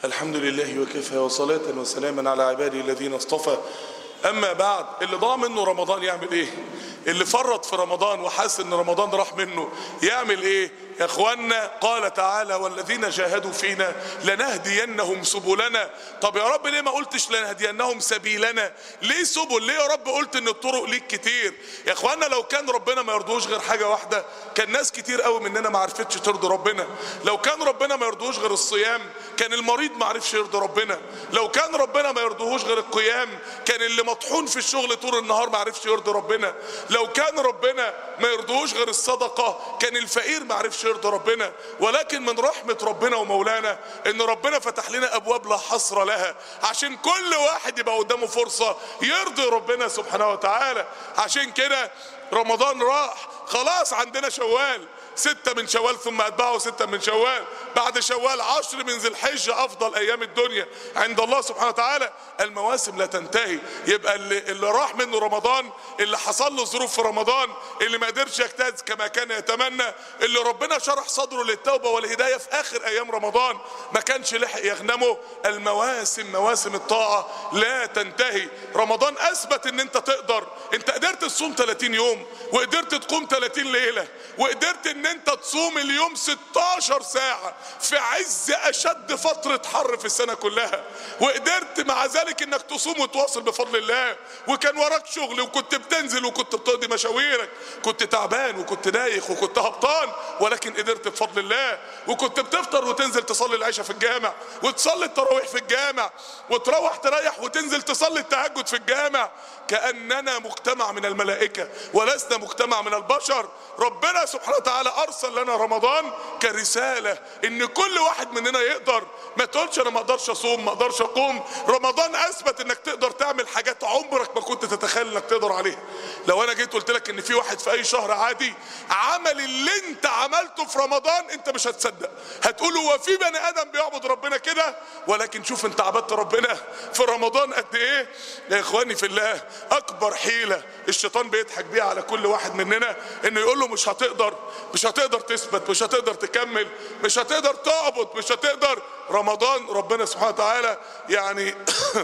الحمد لله وكفى وصلاة وسلاما على عباده الذين اصطفى أما بعد اللي ضاع منه رمضان يعمل إيه اللي فرط في رمضان وحس ان رمضان راح منه يعمل ايه يا اخوانا قال تعالى والذين جاهدوا فينا لنهدينهم سبلنا طب يا رب ليه ما قلتش لنهدينهم سبيلنا ليه سبل ليه يا رب قلت ان الطرق ليك كتير يا اخوانا لو كان ربنا ما يرضوش غير حاجه واحده كان ناس كتير قوي مننا ما عرفتش ترضي ربنا لو كان ربنا ما يرضوش غير الصيام كان المريض ما عرفش يرضي ربنا لو كان ربنا ما يرضوهوش غير القيام كان اللي مطحون في الشغل طول النهار ما عرفش يرضي ربنا لو كان ربنا ما يرضوهوش غير الصدقه كان الفقير ما عرفش يرضي ربنا ولكن من رحمه ربنا ومولانا ان ربنا فتح لنا ابواب لا حصر لها عشان كل واحد يبقى قدامه فرصه يرضي ربنا سبحانه وتعالى عشان كده رمضان راح خلاص عندنا شوال ستة من شوال ثم أتبعه ستة من شوال بعد شوال عشر من ذي الحجة أفضل أيام الدنيا عند الله سبحانه وتعالى المواسم لا تنتهي يبقى اللي, اللي راح منه رمضان اللي حصل له ظروف في رمضان اللي ما قدرش يجتاز كما كان يتمنى اللي ربنا شرح صدره للتوبة والهداية في آخر أيام رمضان ما كانش لحق يغنمه المواسم مواسم الطاعة لا تنتهي رمضان أثبت إن أنت تقدر أنت قدرت تصوم 30 يوم وقدرت تقوم 30 ليلة وقدرت إن أنت تصوم اليوم 16 ساعة في عز أشد فترة حر في السنة كلها وقدرت مع ذلك إنك تصوم وتواصل بفضل الله وكان وراك شغل وكنت بتنزل وكنت بتقضي مشاويرك كنت تعبان وكنت دايخ وكنت هبطان ولكن قدرت بفضل الله وكنت بتفطر وتنزل تصلي العشاء في الجامع وتصلي التراويح في الجامع وتروح تريح وتنزل تصلي التهجد في الجامع كأننا مجتمع من الملائكة ولسنا مجتمع من البشر ربنا سبحانه وتعالى أرسل لنا رمضان كرسالة إن كل واحد مننا يقدر ما تقولش أنا ما أقدرش أصوم ما أقدرش أقوم رمضان أثبت إنك تقدر تعمل حاجات عمرك ما كنت تتخيل إنك تقدر عليها لو أنا جيت قلت لك إن في واحد في أي شهر عادي عمل اللي أنت عملته في رمضان أنت مش هتصدق هتقول هو في بني آدم بيعبد ربنا كده ولكن شوف أنت عبدت ربنا في رمضان قد إيه يا إخواني في الله أكبر حيلة الشيطان بيضحك بيها على كل واحد مننا إنه يقول له مش هتقدر مش هتقدر تثبت مش هتقدر تكمل مش هتقدر تعبد مش هتقدر رمضان ربنا سبحانه وتعالى يعني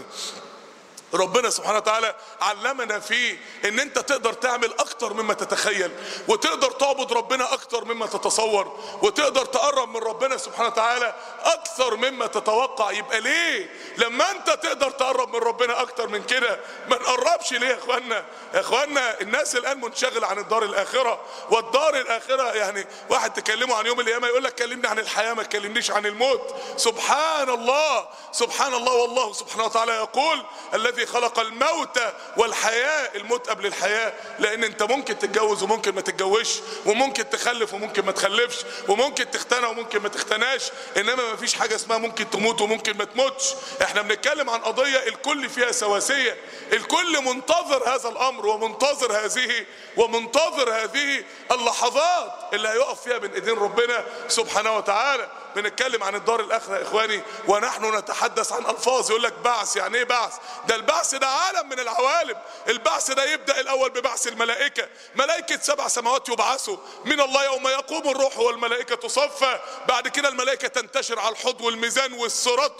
ربنا سبحانه وتعالى علمنا فيه ان انت تقدر تعمل اكتر مما تتخيل وتقدر تعبد ربنا اكتر مما تتصور وتقدر تقرب من ربنا سبحانه وتعالى اكثر مما تتوقع يبقى ليه لما انت تقدر تقرب من ربنا اكتر من كده ما نقربش ليه يا اخوانا يا اخوانا الناس الان منشغل عن الدار الاخره والدار الاخره يعني واحد تكلمه عن يوم القيامه يقول لك كلمني عن الحياه ما تكلمنيش عن الموت سبحان الله سبحان الله والله سبحانه وتعالى يقول الذي الذي خلق الموت والحياة الموت قبل الحياة لان انت ممكن تتجوز وممكن ما تتجوزش وممكن تخلف وممكن ما تخلفش وممكن تختنى وممكن ما تختناش انما ما فيش حاجة اسمها ممكن تموت وممكن ما تموتش احنا بنتكلم عن قضية الكل فيها سواسية الكل منتظر هذا الامر ومنتظر هذه ومنتظر هذه اللحظات اللي هيقف فيها بين ايدين ربنا سبحانه وتعالى بنتكلم عن الدار الاخره يا اخواني ونحن نتحدث عن الفاظ يقول لك بعث يعني ايه بعث ده البعث ده عالم من العوالم البعث ده يبدا الاول ببعث الملائكه ملائكه سبع سماوات يبعثوا من الله يوم يقوم الروح والملائكه صفا بعد كده الملائكه تنتشر على الحوض والميزان والصراط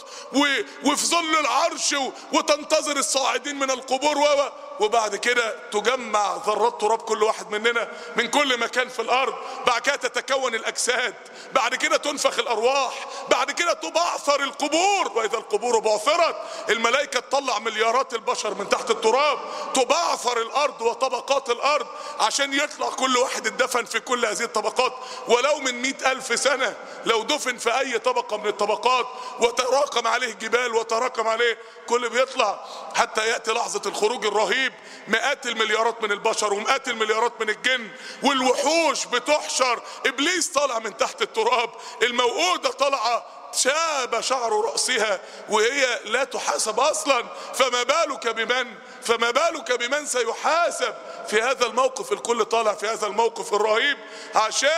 وفي ظل العرش وتنتظر الصاعدين من القبور و وبعد كده تجمع ذرات تراب كل واحد مننا من كل مكان في الارض بعد كده تتكون الاجساد بعد كده تنفخ الارواح بعد كده تبعثر القبور واذا القبور بعثرت الملائكه تطلع مليارات البشر من تحت التراب تبعثر الارض وطبقات الارض عشان يطلع كل واحد اتدفن في كل هذه الطبقات ولو من مئة الف سنه لو دفن في اي طبقه من الطبقات وتراكم عليه جبال وتراكم عليه كل بيطلع حتى ياتي لحظه الخروج الرهيب مئات المليارات من البشر ومئات المليارات من الجن والوحوش بتحشر ابليس طالع من تحت التراب الموءودة طالعة شاب شعر رأسها وهي لا تحاسب أصلا فما بالك بمن فما بالك بمن سيحاسب في هذا الموقف الكل طالع في هذا الموقف الرهيب عشان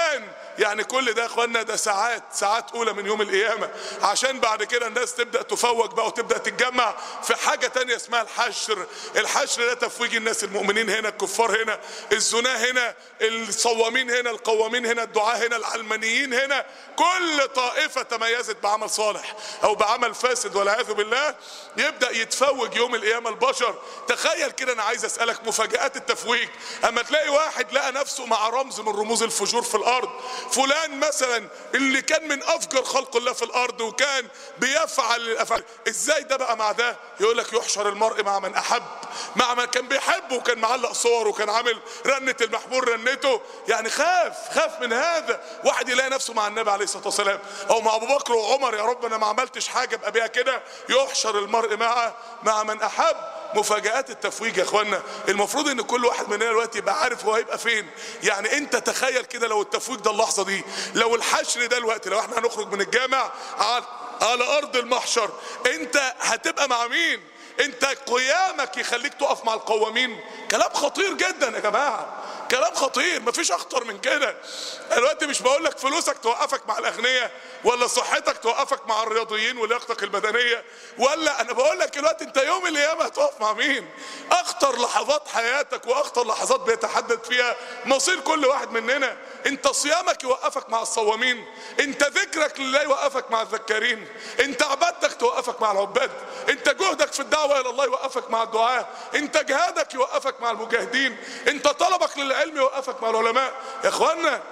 يعني كل ده يا اخوانا ده ساعات ساعات اولى من يوم القيامه عشان بعد كده الناس تبدا تفوق بقى وتبدا تتجمع في حاجه تانية اسمها الحشر الحشر ده تفويج الناس المؤمنين هنا الكفار هنا الزناه هنا الصوامين هنا القوامين هنا الدعاة هنا العلمانيين هنا كل طائفه تميزت بعمل صالح او بعمل فاسد والعياذ بالله يبدا يتفوج يوم القيامه البشر تخيل كده انا عايز اسالك مفاجات التفويج اما تلاقي واحد لقى نفسه مع رمز من رموز الفجور في الارض فلان مثلا اللي كان من افجر خلق الله في الارض وكان بيفعل الافعال ازاي ده بقى مع ده يقول لك يحشر المرء مع من احب مع من كان بيحبه وكان معلق صور وكان عامل رنة المحمول رنته يعني خاف خاف من هذا واحد يلاقي نفسه مع النبي عليه الصلاه والسلام او مع ابو بكر وعمر يا رب انا ما عملتش حاجه ابقى بيها كده يحشر المرء مع مع من احب مفاجآت التفويج يا اخوانا المفروض ان كل واحد مننا دلوقتي يبقى عارف هو هيبقى فين يعني انت تخيل كده لو التفويج ده اللحظه دي لو الحشر ده الوقت لو احنا هنخرج من الجامع على, على ارض المحشر انت هتبقى مع مين انت قيامك يخليك تقف مع القوامين كلام خطير جدا يا جماعه كلام خطير مفيش اخطر من كده دلوقتي مش بقول لك فلوسك توقفك مع الاغنياء ولا صحتك توقفك مع الرياضيين ولياقتك البدنيه ولا انا بقول لك دلوقتي انت يوم القيامه هتقف مع مين اخطر لحظات حياتك واخطر لحظات بيتحدد فيها مصير كل واحد مننا انت صيامك يوقفك مع الصوامين انت ذكرك لله يوقفك مع الذكارين انت عبادتك توقفك مع العباد انت جهدك في الدعوه الى الله يوقفك مع الدعاء انت جهادك يوقفك مع المجاهدين انت طلبك للعلم يوقفك مع العلماء يا اخوانا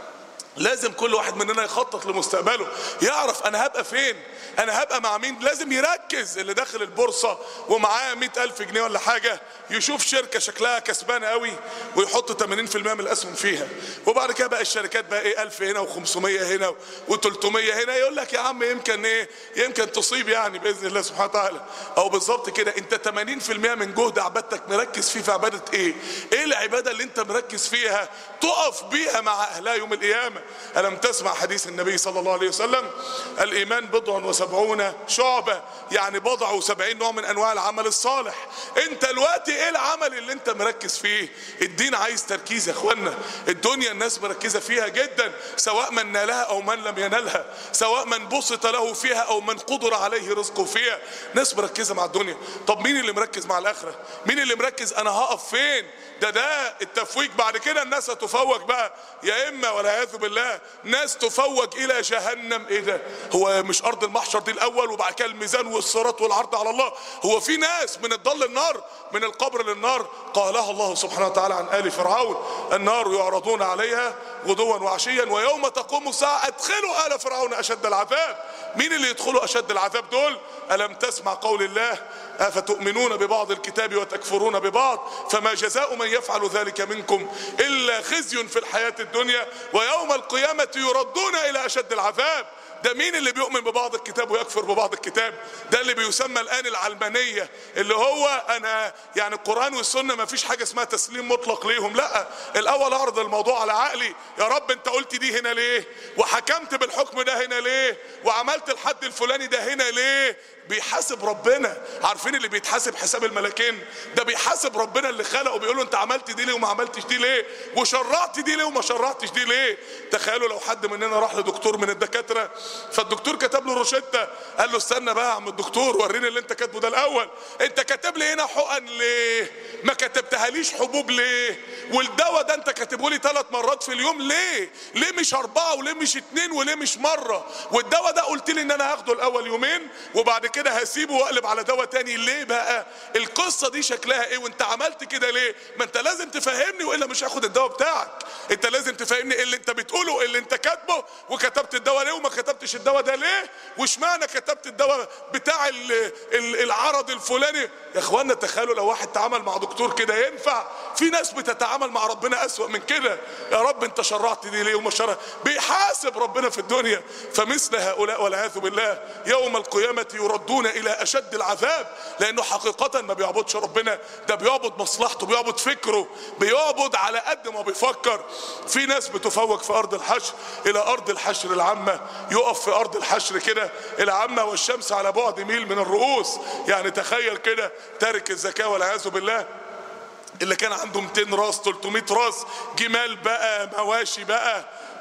لازم كل واحد مننا يخطط لمستقبله يعرف انا هبقى فين انا هبقى مع مين لازم يركز اللي داخل البورصة ومعاه مئة الف جنيه ولا حاجة يشوف شركة شكلها كسبانة قوي ويحط 80% من الاسهم فيها وبعد كده بقى الشركات بقى ايه 1000 هنا و500 هنا و300 هنا يقول لك يا عم يمكن ايه يمكن تصيب يعني باذن الله سبحانه وتعالى او بالظبط كده انت 80% من جهد عبادتك مركز فيه في عبادة ايه ايه العبادة اللي انت مركز فيها تقف بيها مع اهلها يوم القيامة ألم تسمع حديث النبي صلى الله عليه وسلم الإيمان بضع وسبعون شعبة يعني بضع وسبعين نوع من أنواع العمل الصالح أنت الوقت إيه العمل اللي أنت مركز فيه الدين عايز تركيز يا أخوانا الدنيا الناس مركزة فيها جدا سواء من نالها أو من لم ينالها سواء من بسط له فيها أو من قدر عليه رزقه فيها ناس مركزة مع الدنيا طب مين اللي مركز مع الآخرة مين اللي مركز أنا هقف فين ده ده التفويج بعد كده الناس هتفوج بقى يا اما والعياذ بالله ناس تفوج الى جهنم ايه ده هو مش ارض المحشر دي الاول وبعد كده الميزان والصراط والعرض على الله هو في ناس من الضل النار من القبر للنار قالها الله سبحانه وتعالى عن ال فرعون النار يعرضون عليها غدوا وعشيا ويوم تقوم الساعه ادخلوا ال فرعون اشد العذاب مين اللي يدخلوا اشد العذاب دول الم تسمع قول الله أفتؤمنون ببعض الكتاب وتكفرون ببعض فما جزاء من يفعل ذلك منكم إلا خزي في الحياة الدنيا ويوم القيامة يردون إلى أشد العذاب ده مين اللي بيؤمن ببعض الكتاب ويكفر ببعض الكتاب ده اللي بيسمى الان العلمانيه اللي هو انا يعني القران والسنه ما فيش حاجه اسمها تسليم مطلق ليهم لا الاول اعرض الموضوع على عقلي يا رب انت قلت دي هنا ليه وحكمت بالحكم ده هنا ليه وعملت الحد الفلاني ده هنا ليه بيحاسب ربنا عارفين اللي بيتحاسب حساب الملكين ده بيحاسب ربنا اللي خلقه بيقول له انت عملت دي ليه وما عملتش دي ليه وشرعت دي ليه وما شرعتش دي ليه تخيلوا لو حد مننا راح لدكتور من الدكاتره فالدكتور كتب له روشته قال له استنى بقى يا عم الدكتور وريني اللي انت كاتبه ده الاول انت كاتب لي هنا حقن ليه ما كتبتهاليش حبوب ليه والدواء ده انت كاتبه لي ثلاث مرات في اليوم ليه ليه مش اربعه وليه مش اتنين وليه مش مره والدواء ده قلت لي ان انا هاخده الاول يومين وبعد كده هسيبه واقلب على دواء تاني ليه بقى القصه دي شكلها ايه وانت عملت كده ليه ما انت لازم تفهمني والا مش هاخد الدواء بتاعك انت لازم تفهمني ايه اللي انت بتقوله ايه اللي انت كاتبه وكتبت الدواء ليه وما كتبتش الدواء ده ليه واشمعنى كتبت الدواء بتاع ال ال العرض الفلاني يا اخوانا تخيلوا لو واحد تعامل مع دكتور كده ينفع في ناس بتتعامل مع ربنا اسوأ من كده يا رب انت شرعت دي ليه وما شرع بيحاسب ربنا في الدنيا فمثل هؤلاء والعياذ بالله يوم القيامة يردون الى اشد العذاب لانه حقيقة ما بيعبدش ربنا ده بيعبد مصلحته بيعبد فكره بيعبد على قد ما بيفكر في ناس بتفوق في ارض الحشر الى ارض الحشر العامة يقف في ارض الحشر كده العامة والشمس على بعد ميل من الرؤوس يعني تخيل كده تارك الزكاة والعياذ بالله اللي كان عنده 200 راس 300 راس جمال بقى مواشي بقى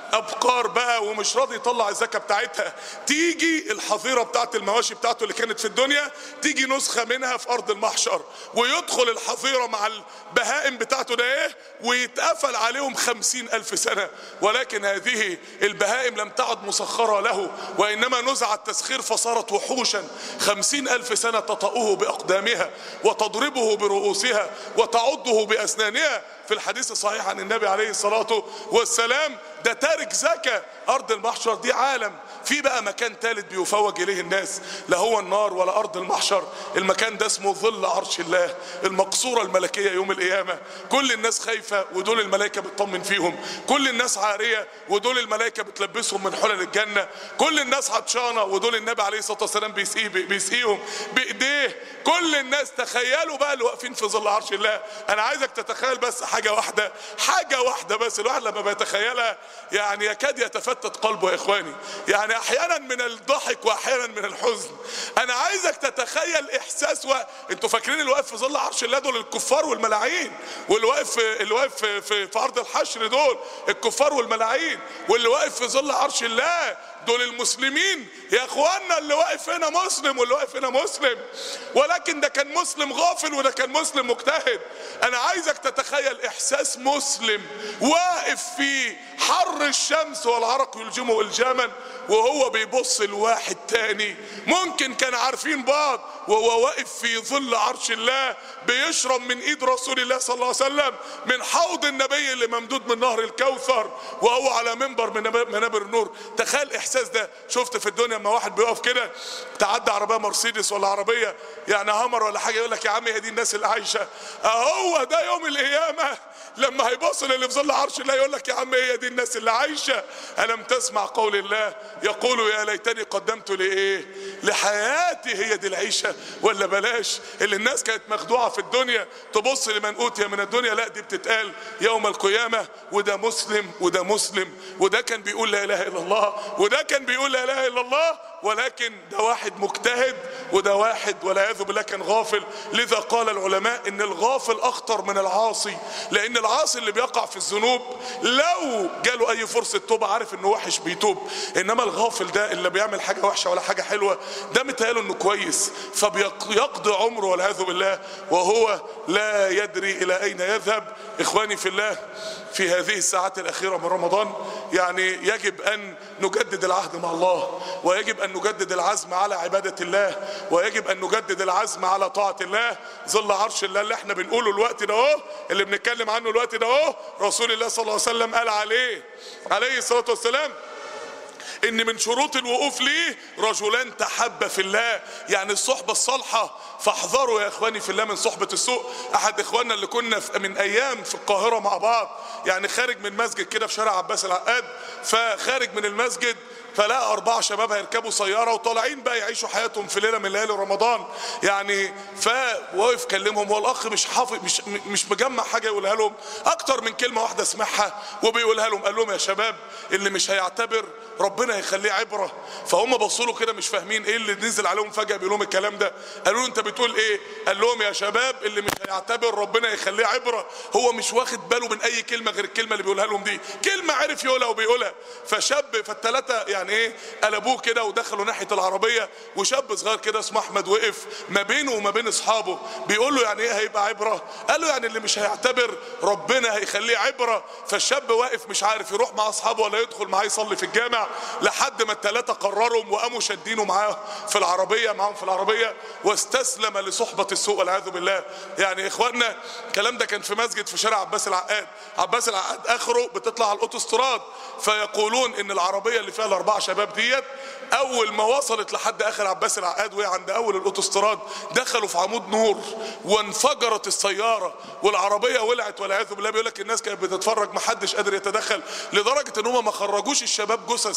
ابقار بقى ومش راضي يطلع الزكاه بتاعتها تيجي الحظيره بتاعت المواشي بتاعته اللي كانت في الدنيا تيجي نسخه منها في ارض المحشر ويدخل الحظيره مع البهائم بتاعته ده ايه ويتقفل عليهم خمسين الف سنه ولكن هذه البهائم لم تعد مسخره له وانما نزع التسخير فصارت وحوشا خمسين الف سنه تطأه باقدامها وتضربه برؤوسها وتعضه باسنانها في الحديث الصحيح عن النبي عليه الصلاة والسلام ده تارك زكاة أرض المحشر دي عالم في بقى مكان ثالث بيفوج إليه الناس لا هو النار ولا أرض المحشر المكان ده اسمه ظل عرش الله المقصورة الملكية يوم القيامة كل الناس خايفة ودول الملائكة بتطمن فيهم كل الناس عارية ودول الملائكة بتلبسهم من حلل الجنة كل الناس عطشانة ودول النبي عليه الصلاة والسلام بيسقيه بيسقيهم بإيديه كل الناس تخيلوا بقى اللي واقفين في ظل عرش الله أنا عايزك تتخيل بس حاجة واحدة حاجة واحدة بس الواحد لما بيتخيلها يعني يكاد يتفتت قلبه يا إخواني يعني أحيانا من الضحك وأحيانا من الحزن أنا عايزك تتخيل إحساس و... أنتوا فاكرين اللي واقف في ظل عرش الله دول الكفار والملاعين واللي واقف اللي واقف في, في, في أرض الحشر دول الكفار والملاعين واللي واقف في ظل عرش الله دول المسلمين يا اخوانا اللي واقف هنا مسلم واللي واقف هنا مسلم ولكن ده كان مسلم غافل وده كان مسلم مجتهد انا عايزك تتخيل احساس مسلم واقف في حر الشمس والعرق يلجمه الجاما وهو بيبص لواحد تاني ممكن كان عارفين بعض وهو واقف في ظل عرش الله بيشرب من ايد رسول الله صلى الله عليه وسلم من حوض النبي اللي ممدود من نهر الكوثر وهو على منبر من منابر النور تخيل احساس ده شفت في الدنيا اما واحد بيقف كده تعدي عربيه مرسيدس ولا عربيه يعني هامر ولا حاجه يقول لك يا عم هي دي الناس اللي عايشه اهو ده يوم القيامه لما هيبص للي في ظل عرش الله يقول لك يا عم هي دي الناس اللي عايشه الم تسمع قول الله يقول يا ليتني قدمت لايه لحياتي هي دي العيشه ولا بلاش اللي الناس كانت مخدوعه في الدنيا تبص لمن اوتي من الدنيا لا دي بتتقال يوم القيامه وده مسلم وده مسلم وده كان بيقول لا اله الا الله وده كان بيقول لا اله الا الله ولكن ده واحد مجتهد وده واحد والعياذ بالله كان غافل لذا قال العلماء ان الغافل اخطر من العاصي لان العاصي اللي بيقع في الذنوب لو جاله اي فرصه توبه عارف انه وحش بيتوب انما الغافل ده اللي بيعمل حاجه وحشه ولا حاجه حلوه ده متهيأله انه كويس فبيقضي عمره والعياذ بالله وهو لا يدري الى اين يذهب اخواني في الله في هذه الساعات الاخيره من رمضان يعني يجب ان نجدد العهد مع الله ويجب ان نجدد العزم على عباده الله ويجب ان نجدد العزم على طاعه الله ظل عرش الله اللي احنا بنقوله الوقت ده اهو اللي بنتكلم عنه الوقت ده اهو رسول الله صلى الله عليه وسلم قال عليه عليه الصلاه والسلام ان من شروط الوقوف ليه رجلان تحبا في الله يعني الصحبه الصالحه فاحذروا يا اخواني في الله من صحبه السوء احد اخواننا اللي كنا في من ايام في القاهره مع بعض يعني خارج من مسجد كده في شارع عباس العقاد فخارج من المسجد فلقى أربعة شباب هيركبوا سيارة وطالعين بقى يعيشوا حياتهم في ليلة من ليالي رمضان يعني فوقف كلمهم هو الأخ مش حافظ مش مش مجمع حاجة يقولها لهم أكتر من كلمة واحدة سمعها وبيقولها لهم قال لهم يا شباب اللي مش هيعتبر ربنا هيخليه عبرة فهم بصوا له كده مش فاهمين ايه اللي نزل عليهم فجأة بيقول لهم الكلام ده قالوا له انت بتقول ايه قال لهم يا شباب اللي مش هيعتبر ربنا يخليه عبرة هو مش واخد باله من اي كلمة غير الكلمة اللي بيقولها لهم دي كلمة عرف يقولها وبيقولها فشاب فالتلاتة يعني ايه قلبوه كده ودخلوا ناحية العربية وشاب صغير كده اسمه احمد وقف ما بينه وما بين اصحابه بيقول له يعني ايه هيبقى عبرة قال له يعني اللي مش هيعتبر ربنا هيخليه عبرة فالشاب واقف مش عارف يروح مع اصحابه ولا يدخل معاه يصلي في الجامع لحد ما الثلاثه قرروا وقاموا شادينه معاه في العربيه معاهم في العربيه واستسلم لصحبه السوء والعياذ بالله يعني اخواننا الكلام ده كان في مسجد في شارع عباس العقاد عباس العقاد اخره بتطلع على الاوتوستراد فيقولون ان العربيه اللي فيها الاربعه شباب ديت اول ما وصلت لحد اخر عباس العقاد وهي عند اول الاوتوستراد دخلوا في عمود نور وانفجرت السياره والعربيه ولعت والعياذ بالله بيقول لك الناس كانت بتتفرج ما حدش قادر يتدخل لدرجه ان هم ما خرجوش الشباب جثث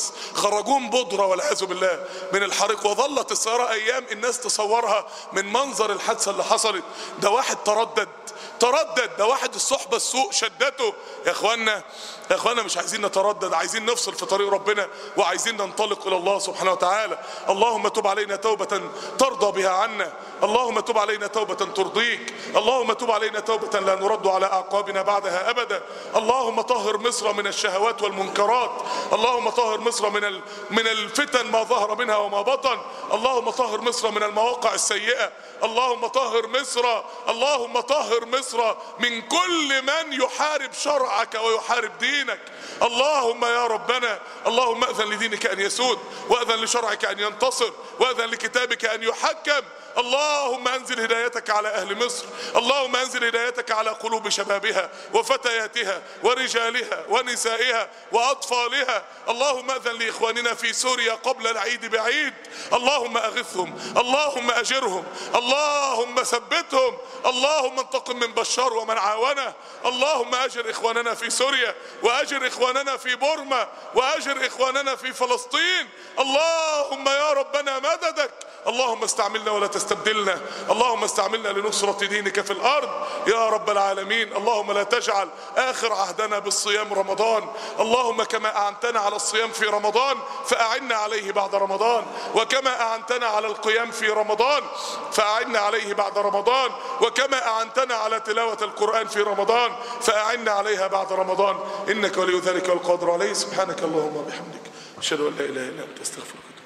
خالص خرجوهم بودرة والعياذ بالله من الحريق وظلت السيارة ايام الناس تصورها من منظر الحادثة اللي حصلت ده واحد تردد تردد ده واحد الصحبة السوء شدته يا اخوانا يا اخوانا مش عايزين نتردد عايزين نفصل في طريق ربنا وعايزين ننطلق الى الله سبحانه وتعالى اللهم تب علينا توبة ترضى بها عنا اللهم تب علينا توبة ترضيك اللهم تب علينا توبة لا نرد على اعقابنا بعدها ابدا اللهم طهر مصر من الشهوات والمنكرات اللهم طهر مصر من ال- من الفتن ما ظهر منها وما بطن اللهم طهر مصر من المواقع السيئة اللهم طهر مصر اللهم طهر مصر من كل من يحارب شرعك ويحارب دينك اللهم يا ربنا اللهم اذن لدينك ان يسود واذن لشرعك ان ينتصر واذن لكتابك ان يحكم اللهم انزل هدايتك على اهل مصر اللهم انزل هدايتك على قلوب شبابها وفتياتها ورجالها ونسائها واطفالها اللهم اذن لاخواننا في سوريا قبل العيد بعيد اللهم اغثهم اللهم اجرهم اللهم ثبتهم اللهم انتقم من بشار ومن عاونه اللهم اجر اخواننا في سوريا واجر اخواننا في بورما واجر اخواننا في فلسطين اللهم يا ربنا مددك اللهم استعملنا ولا تستبدلنا اللهم استعملنا لنصرة دينك في الأرض يا رب العالمين اللهم لا تجعل آخر عهدنا بالصيام رمضان اللهم كما أعنتنا على الصيام في رمضان فأعنا عليه بعد رمضان وكما أعنتنا على القيام في رمضان فأعنا عليه بعد رمضان وكما أعنتنا على تلاوة القرآن في رمضان فأعنا عليها بعد رمضان إنك ولي ذلك والقادر عليه سبحانك اللهم وبحمدك أشهد أن لا إله إلا أنت أستغفرك